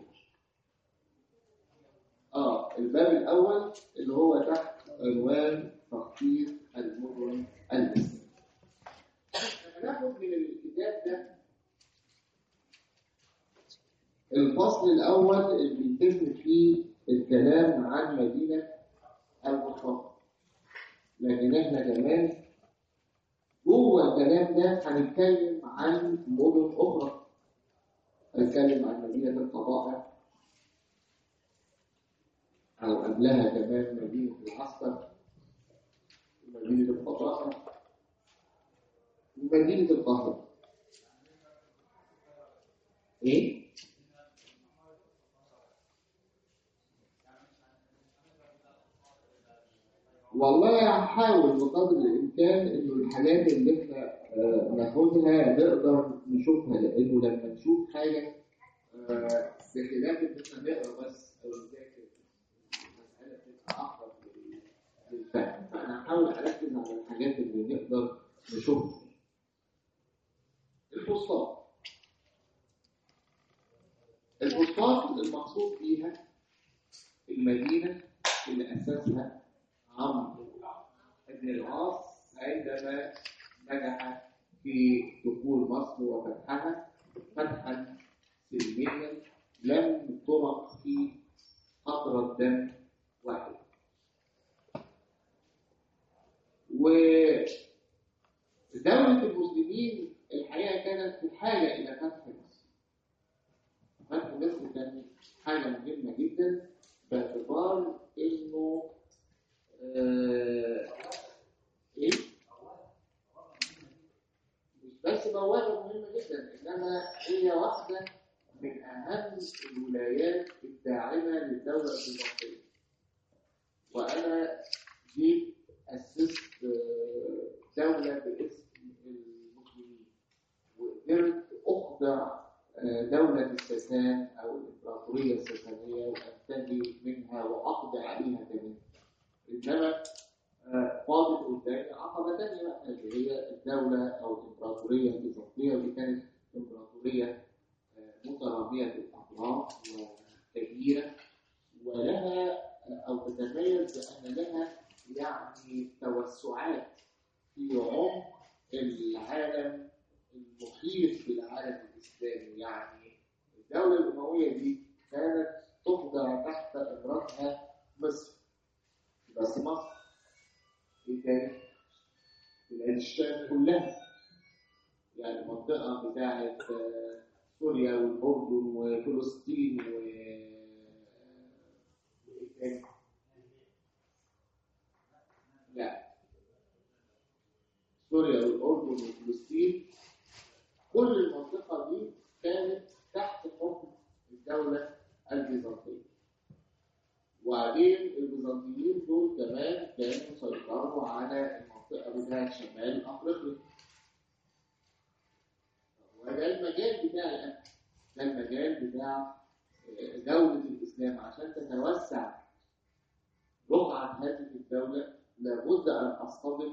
اه الباب الاول اللي هو تحت عنوان تخطيط المدن الاسلاميه هناخد من الكتاب ده الفصل الأول اللي بيتم فيه الكلام عن مدينة المخطط لكن احنا كمان جوه الكلام ده هنتكلم عن مدن أخرى هنتكلم عن مدينة القضاء أو قبلها كمان مدينة العسكر ومدينة القضاء ومدينة القاهرة إيه؟ والله هحاول بقدر الامكان انه الحاجات اللي احنا آه، ناخدها نقدر نشوفها لانه لما نشوف حاجه آه، بخلاف ان احنا نقرا بس او نذاكر المساله بتبقى اقرب لل- للفهم فانا هحاول اركز على الحاجات اللي نقدر نشوفها الفسطاط الفسطاط المقصود بيها المدينه اللي اسسها عمرو بن العاص عندما نجح في دخول مصر وفتحها فتحا سلميا لم ترق فيه قطرة دم واحد ودولة المسلمين الحقيقة كانت في حاجة إلى فتح مصر فتح مصر كان حاجة مهمة جدا باعتبار إنه آه، ايه؟ مش بس بوابة مهمة جدا إنما هي واحدة من أهم الولايات الداعمة للدولة البيزنطية. وأنا جيت أسست آه، دولة باسم المسلمين وقدرت أخضع آه، دولة الساسان أو الإمبراطورية الساسانية وأنتهي منها وأقضي عليها كمان. انما آه، فاضل قدامي عقبه ثانيه بقى اللي هي الدوله او الامبراطوريه البيزنطيه ودي كانت امبراطوريه آه، متراميه الاطراف وكبيره ولها آه، او تتميز بان لها يعني توسعات في عمق العالم المحيط بالعالم الاسلامي يعني الدوله الامويه دي كانت تخضع تحت امرتها مصر بس مصر ايه تاني؟ بلاد الشام كلها يعني المنطقة بتاعت آه، سوريا والأردن وفلسطين و وإيه تاني؟ لا سوريا والأردن وفلسطين كل المنطقة دي كانت تحت حكم الدولة البيزنطية وبعدين البيزنطيين دول كمان كانوا سيطروا على المنطقة بتاعت شمال أفريقيا. وده المجال بتاع الأمن. ده المجال بتاع آه، دولة الإسلام عشان تتوسع رقعة هذه الدولة لابد أن أصطدم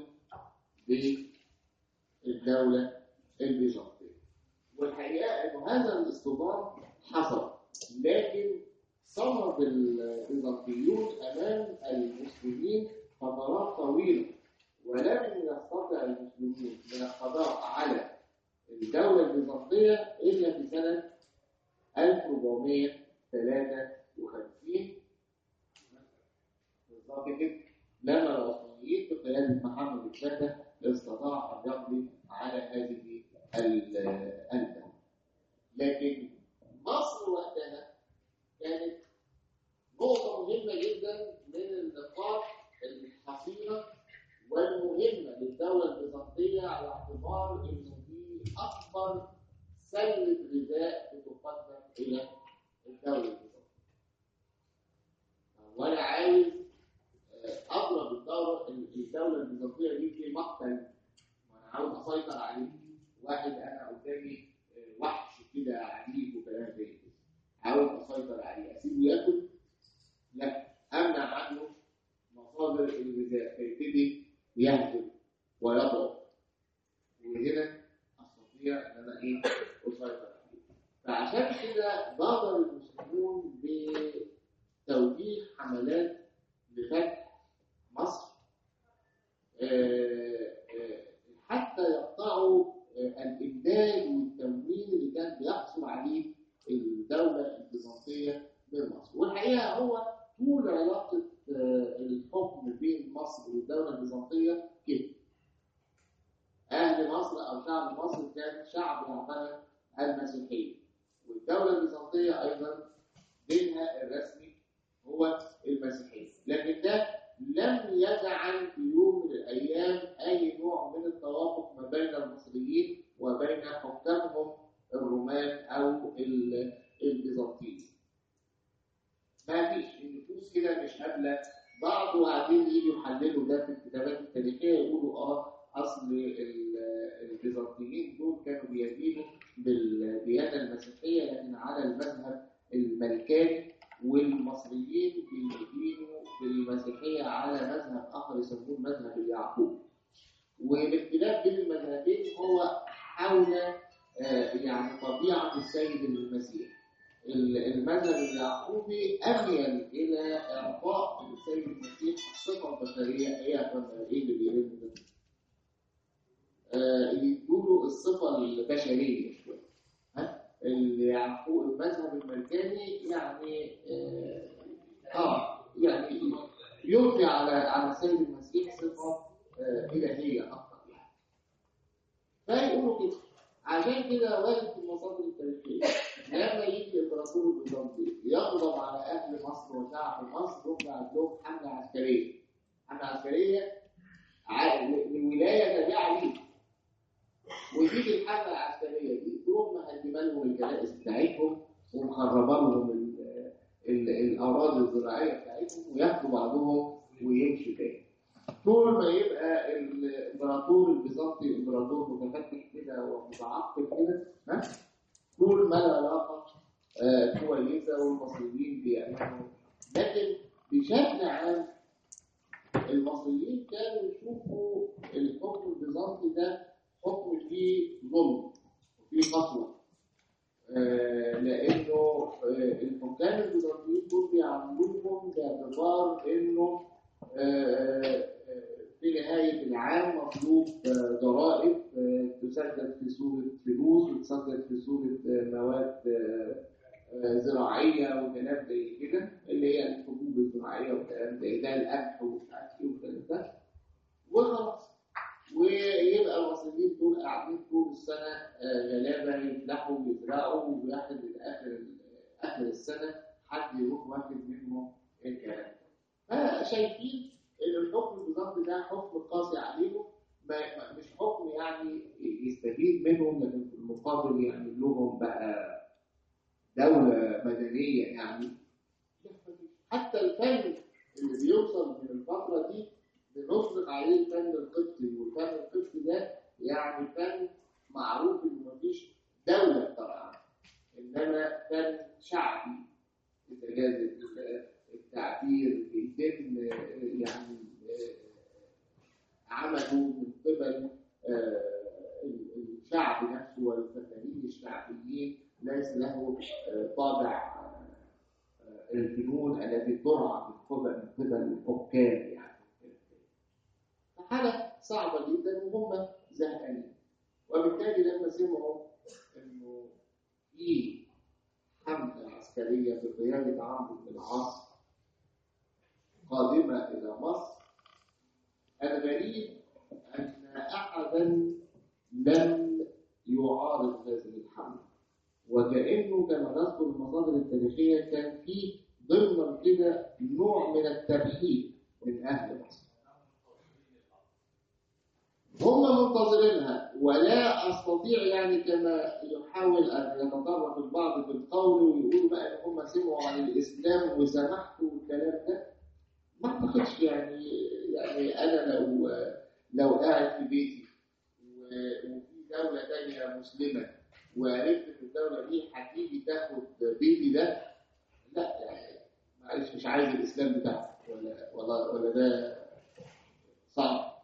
بالدولة البيزنطية. والحقيقة إنه هذا الاصطدام حصل لكن صمد البيزنطيون امام المسلمين فترات طويله ولم يستطع المسلمين من القضاء على الدوله البيزنطيه الا في سنه 1453 بالظبط كده لما العثمانيين بقياده محمد الفاتح استطاع ان يقضي على هذه ال- الدوله لكن مصر وقتها كانت نقطة مهمة جدا من النقاط الحصينة والمهمة للدولة البيزنطية على اعتبار إنه دي أكثر الدولة البيزنطية وأنا عايز آه، أضرب الدولة الدولة البيزنطية دي في مقتل وأنا عاوز أسيطر عليه واحد أنا قدامي آه، وحش كده عنيف وكلام زي كده عاوز أسيطر عليه أسيبه ياكل؟ لا أمنع عنه مصادر الغذاء فيبتدي يهجم ويضعف وهنا استطيع ان انا ايه اسيطر عليه فعشان كده بادر المسلمون بتوجيه حملات لفتح مصر آه، آه، حتى يقطعوا آه، الامداد والتمويل اللي كان بيحصل عليه الدوله البيزنطيه من مصر والحقيقه هو طول علاقه آه، الحكم بين مصر والدوله البيزنطيه كده اهل مصر او شعب مصر كان شعب يعتنق المسيحيه والدوله البيزنطيه ايضا دينها الرسمي هو المسيحيه لكن ده لم يجعل في يوم من الايام اي نوع من التوافق ما بين المصريين وبين حكامهم الرومان او ال- البيزنطيين ما فيش النفوس كده مش قابله بعض وقاعدين يجوا يحللوا ده في الكتابات التاريخيه يقولوا اه اصل ال- البيزنطيين دول كانوا بيدينوا بالديانه المسيحيه لكن على المذهب الملكاني والمصريين بيدينوا بالمسيحيه على مذهب اخر يسموه المذهب اليعقوبي والاختلاف بين المذهبين هو حول آه، يعني طبيعه السيد المسيح المذهب اليعقوبي أميل إلى إعطاء السيد المسيح الصفة البشرية هي إيه اللي بيرد ده؟ آه، يدوله الصفة البشرية شوية ها؟ اليعقوب المذهب الملكاني يعني آه, آه يعني يلقي على على السيد المسيح صفة آه إلهية أكثر يعني فيقولوا كده عشان كده وارد في المصادر التاريخية لما يجي الامبراطور البيزنطي يغضب على اهل مصر وشعب مصر يطلع لهم حمله عسكريه حمله عسكريه ع- لولايه تابعه ليه وتيجي الحمله العسكريه دي تروح مهدمه لهم الكنائس بتاعتهم ومخربه لهم ال- ال- الاراضي الزراعيه بتاعتهم وياخدوا بعضهم ويمشوا تاني طول ما يبقى الامبراطور البيزنطي امبراطور متفتح كده ومتعقل كده ها طول ما العلاقه آه، كويسه والمصريين بيعملوا لكن بشكل عام المصريين كانوا يشوفوا الحكم البيزنطي ده حكم فيه ظلم وفيه قسوه آه، لانه آه، الحكام البيزنطيين دول بيعاملوهم باعتبار انه آه، آه، في نهاية العام مطلوب آه، ضرائب آه، تسدد في صورة فلوس وتسدد في صورة آه، مواد آه، آه، زراعية وكلام زي كده اللي هي الحبوب الزراعية وكلام زي ده القمح ومش عارف ايه والكلام ده وخلاص ويبقى المصريين دول قاعدين طول السنة آه، غلابة يفلحوا ويزرعوا ويحصل آخر آخر السنة حد يروح واخد منهم الكلام ده فشايفين ان الحكم البيزنطي ده حكم قاسي عليهم ما ما- مش حكم يعني يستفيد منهم لكن في المقابل يعمل لهم بقى دولة مدنية يعني حتى الفن اللي بيوصل من الفترة دي بنطلق عليه الفن القبطي والفن القبطي ده يعني فن معروف انه مفيش دولة طبعا انما فن شعبي اذا جاز التعبير بيتم يعني عمله من قبل الشعب نفسه والفنانين الشعبيين ليس له طابع الفنون التي ترعى من قبل من قبل الحكام يعني حالة صعبة جدا وهم زهقانين وبالتالي لما سمعوا انه في حملة عسكرية بقيادة عمرو بن العاص قادمة إلى مصر الغريب أن أحدا لم يعارض هذه الحملة وكأنه كما تذكر المصادر التاريخية كان في ضمن كده نوع من الترحيب من أهل مصر هم منتظرينها ولا استطيع يعني كما يحاول ان يتطرف البعض في القول ويقولوا بقى ان هم سمعوا عن الاسلام وسمحوا والكلام ده ما اعتقدش يعني يعني انا لو لو قاعد في بيتي و- وفي دوله ثانيه مسلمه وعرفت ان الدوله دي هتيجي تاخد بيتي ده لا يعني معلش مش عايز الاسلام بتاعها ولا ولا ولا ده صعب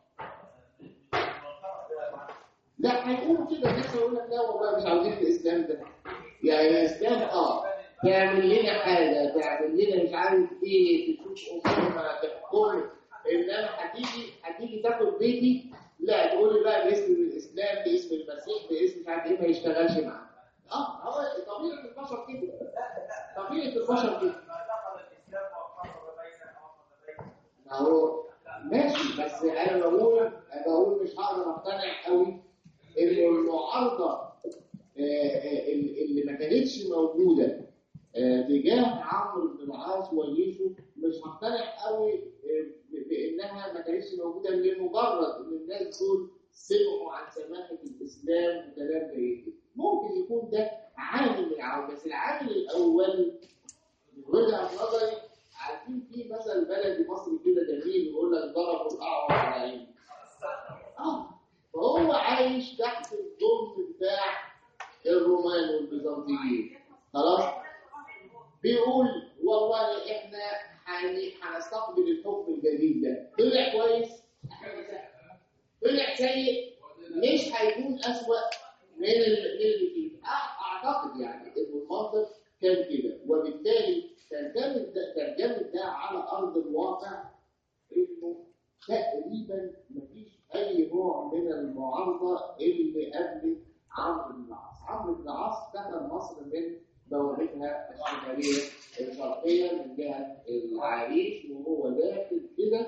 لا هيقولوا كده الناس يقول لك لا والله مش عاوزين الاسلام ده يعني الاسلام اه تعمل لنا حاجه تعمل لنا مش عارف ايه تشوف امورنا تحكم انما هتيجي هتيجي تاخد بيتي لا تقول لي بقى باسم الاسلام باسم المسيح باسم مش عارف ايه ما يشتغلش معاك اه هو طبيعه البشر كده طبيعه البشر كده ما هو ماشي بس انا بقول انا بقول مش هقدر اقتنع قوي ان المعارضه آه، آه، اللي اللي ما كانتش موجوده آه، تجاه عمرو بن العاص وجيشه مش هقتنع قوي آه، ب- بانها ما كانتش موجوده لمجرد ان الناس دول سمعوا عن سماحه الاسلام وكلام زي كده ممكن يكون ده عامل من العوامل بس العامل الاول من وجهه نظري عارفين في مثل بلدي مصري كده جميل يقول لك ضربوا الاعور على عينه اه فهو عايش تحت الظلم بتاع الرومان والبيزنطيين خلاص بيقول والله احنا هن- هنستقبل الحكم الجديد ده طلع كويس طلع سيء مش هيكون اسوأ من ال- من اللي فيه أع- اعتقد يعني ان المنطق كان كده وبالتالي ترجمه ده ترجمه ده على ارض الواقع انه تقريبا مفيش اي نوع من المعارضه اللي قبل عمرو بن العاص عمرو بن العاص دخل مصر من بوابتها الشماليه الشرقيه من جهه العريش وهو داخل كده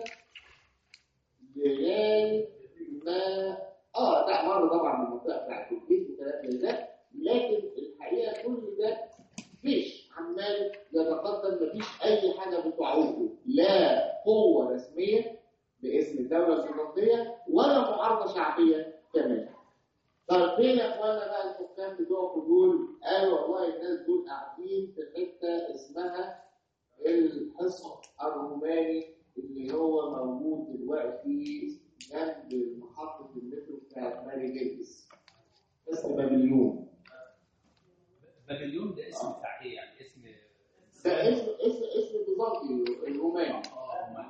لغايه ما اه لا مره طبعا من المنطقه بتاعت البيت وكلام زي ده لكن الحقيقه كل ده جيش عمال يتقدم مفيش اي حاجه بتعوقه لا قوه رسميه باسم الدوله البيزنطيه ولا معارضه شعبيه كمان طب فين يا اخوانا بقى الحكام بتوعكم دول؟ قالوا والله الناس دول قاعدين في حته اسمها الحصن الروماني اللي هو موجود دلوقتي جنب محطه المترو بتاعت ماري جيرجس اسم بابليون بابليون ده اسم بتاع ايه يعني اسم ده اسم اسم اسم بيزنطي الروماني اه روماني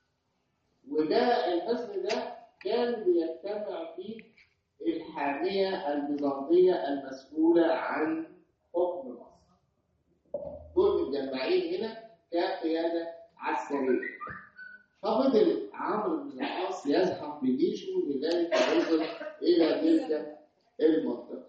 وده الحصن ده كان بيجتمع فيه الحامية البيزنطية المسؤولة عن حكم مصر. دول متجمعين هنا كقيادة عسكرية. ففضل عمرو بن العاص يزحف بجيشه لغاية ما وصل إلى تلك المنطقة.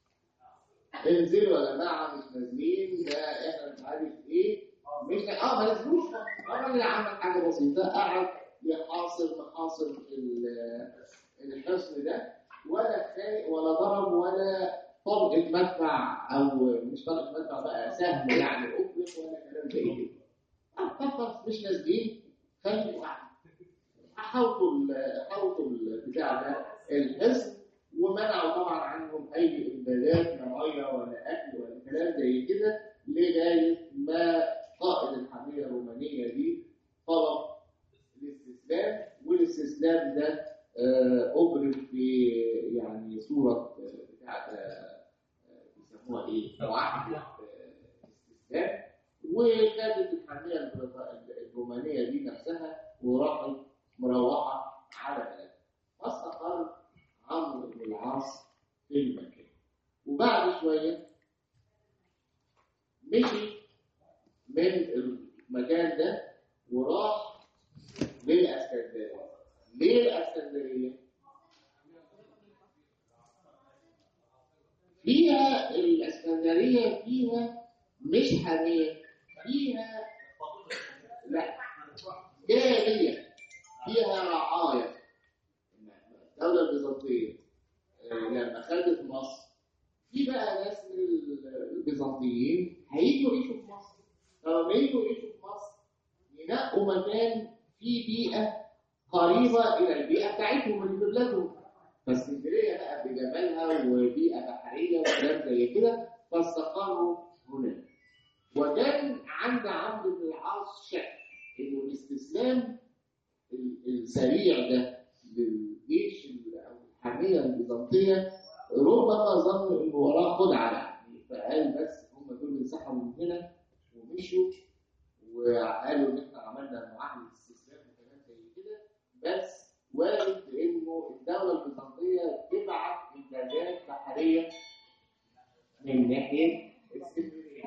انزلوا يا جماعة مش نازلين ده احنا مش عارف ايه مش اه ما نزلوش الراجل عمل حاجة بسيطة قعد يحاصر محاصر ال- الحصن ده ولا خانق ولا ضرب ولا طلقة مدفع او مش طلقة مدفع بقى سهم يعني اطلق ولا كلام زي كده آه، طب خلاص مش نازلين خليكم قاعدين حاوطوا ال- حاوطوا البتاع ده الحصن ومنعوا طبعا عنهم اي امدادات لا ميه ولا اكل ولا كلام زي كده لغايه ما قائد الحميه الرومانيه دي طلب الاستسلام والاستسلام ده آه، أبرم في يعني صورة آه، بتاعت آه، بيسموها إيه؟ معاهدة آه، استسلام وكانت الحمية البريط- الرومانية دي نفسها وراحت مروحة على بلدها فاستقر عمرو بن العاص في المكان وبعد شوية مشي من المكان ده وراح للاسكندريه ليه الاسكندريه فيها الاسكندريه فيها مش حاميه فيها لا جاريه فيها رعايه الدوله البيزنطيه آه، لما خدت مصر في بقى ناس من البيزنطيين هيجوا يعيشوا في مصر فلما يجوا يعيشوا في مصر ينقوا مكان فيه بيئة قريبة إلى البيئة بتاعتهم اللي في بلادهم فاسكندريه بقى بجمالها وبيئه بحريه وكلام زي كده فاستقروا هناك وكان عند عمرو بن العاص شك انه الاستسلام ال- السريع ده للجيش ال- او الحاميه البيزنطيه ربما ظن انه وراه خدعه يعني فقال بس هم دول انسحبوا من هنا ومشوا وقالوا ان احنا عملنا معاهده استسلام وكلام زي كده بس وارد انه الدوله البيزنطيه تبعت امدادات بحريه من ناحيه اسكندريه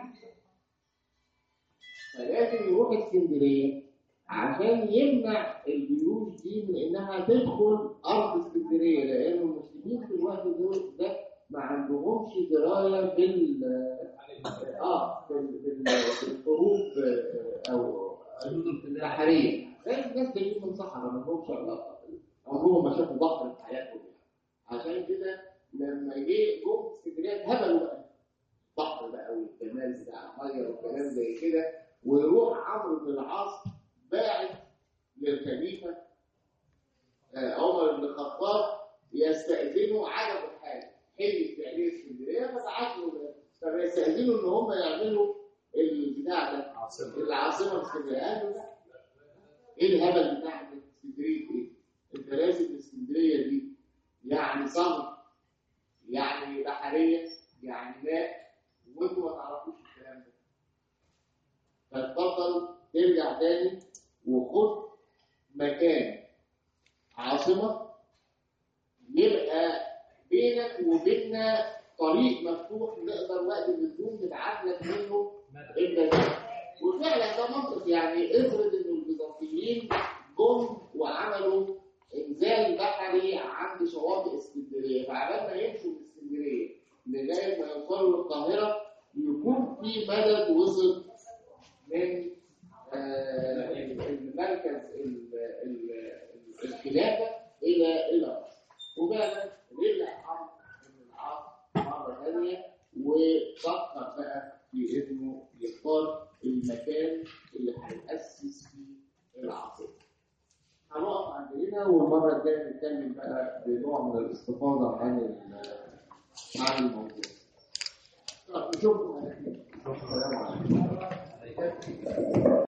فلازم يروح اسكندريه عشان يمنع الجيوش دي من انها تدخل ارض اسكندريه لان المسلمين في الوقت ده ده ما عندهمش درايه بال اه بال- بال- بالحروب آه، او البحريه زي الناس جايين من صحراء ما لهمش علاقه عمرهم ما شافوا بحر في حياتهم يعني. عشان كده لما جه جم اسكندريه اتهبلوا بقى البحر بقى والجمال بتاع الميه وكلام زي كده ويروح عمرو بن العاص باعت للخليفه آه، عمر بن الخطاب يستأذنوا عجب الحال حلت فعليه اسكندريه فبعت له ده. فبيستأذنوا ان هم يعملوا البتاع ده عاصمة العاصمه اسكندريه قالوا لا ايه الهبل بتاع اسكندريه ايه؟ انت لازم اسكندريه دي يعني صمت يعني بحريه يعني ماء وانتوا ما تعرفوش الكلام ده فتفضل ترجع تاني وخد مكان عاصمه يبقى بينك وبيننا طريق مفتوح نقدر وقت الهجوم نبعت لك منه انت وفعلا ده منطق يعني افرض ان البيزنطيين جم وعملوا انزال بحري عند شواطئ اسكندريه فعبال ما يمشوا من اسكندريه لغايه ما يوصلوا للقاهره يكون في مدد وصل من آه، المركز ال- ال- الخلافه الى الى مصر وبعد رجع عمرو بن العاص مره ثانيه وفكر بقى في انه يختار المكان اللي هيأسس فيه العاصمه. هنقف عند هنا والمره الجايه نتكلم بقى بنوع من الاستفاضه عن ال- عن الموضوع. طب نشوفكم على خير. السلام عليكم.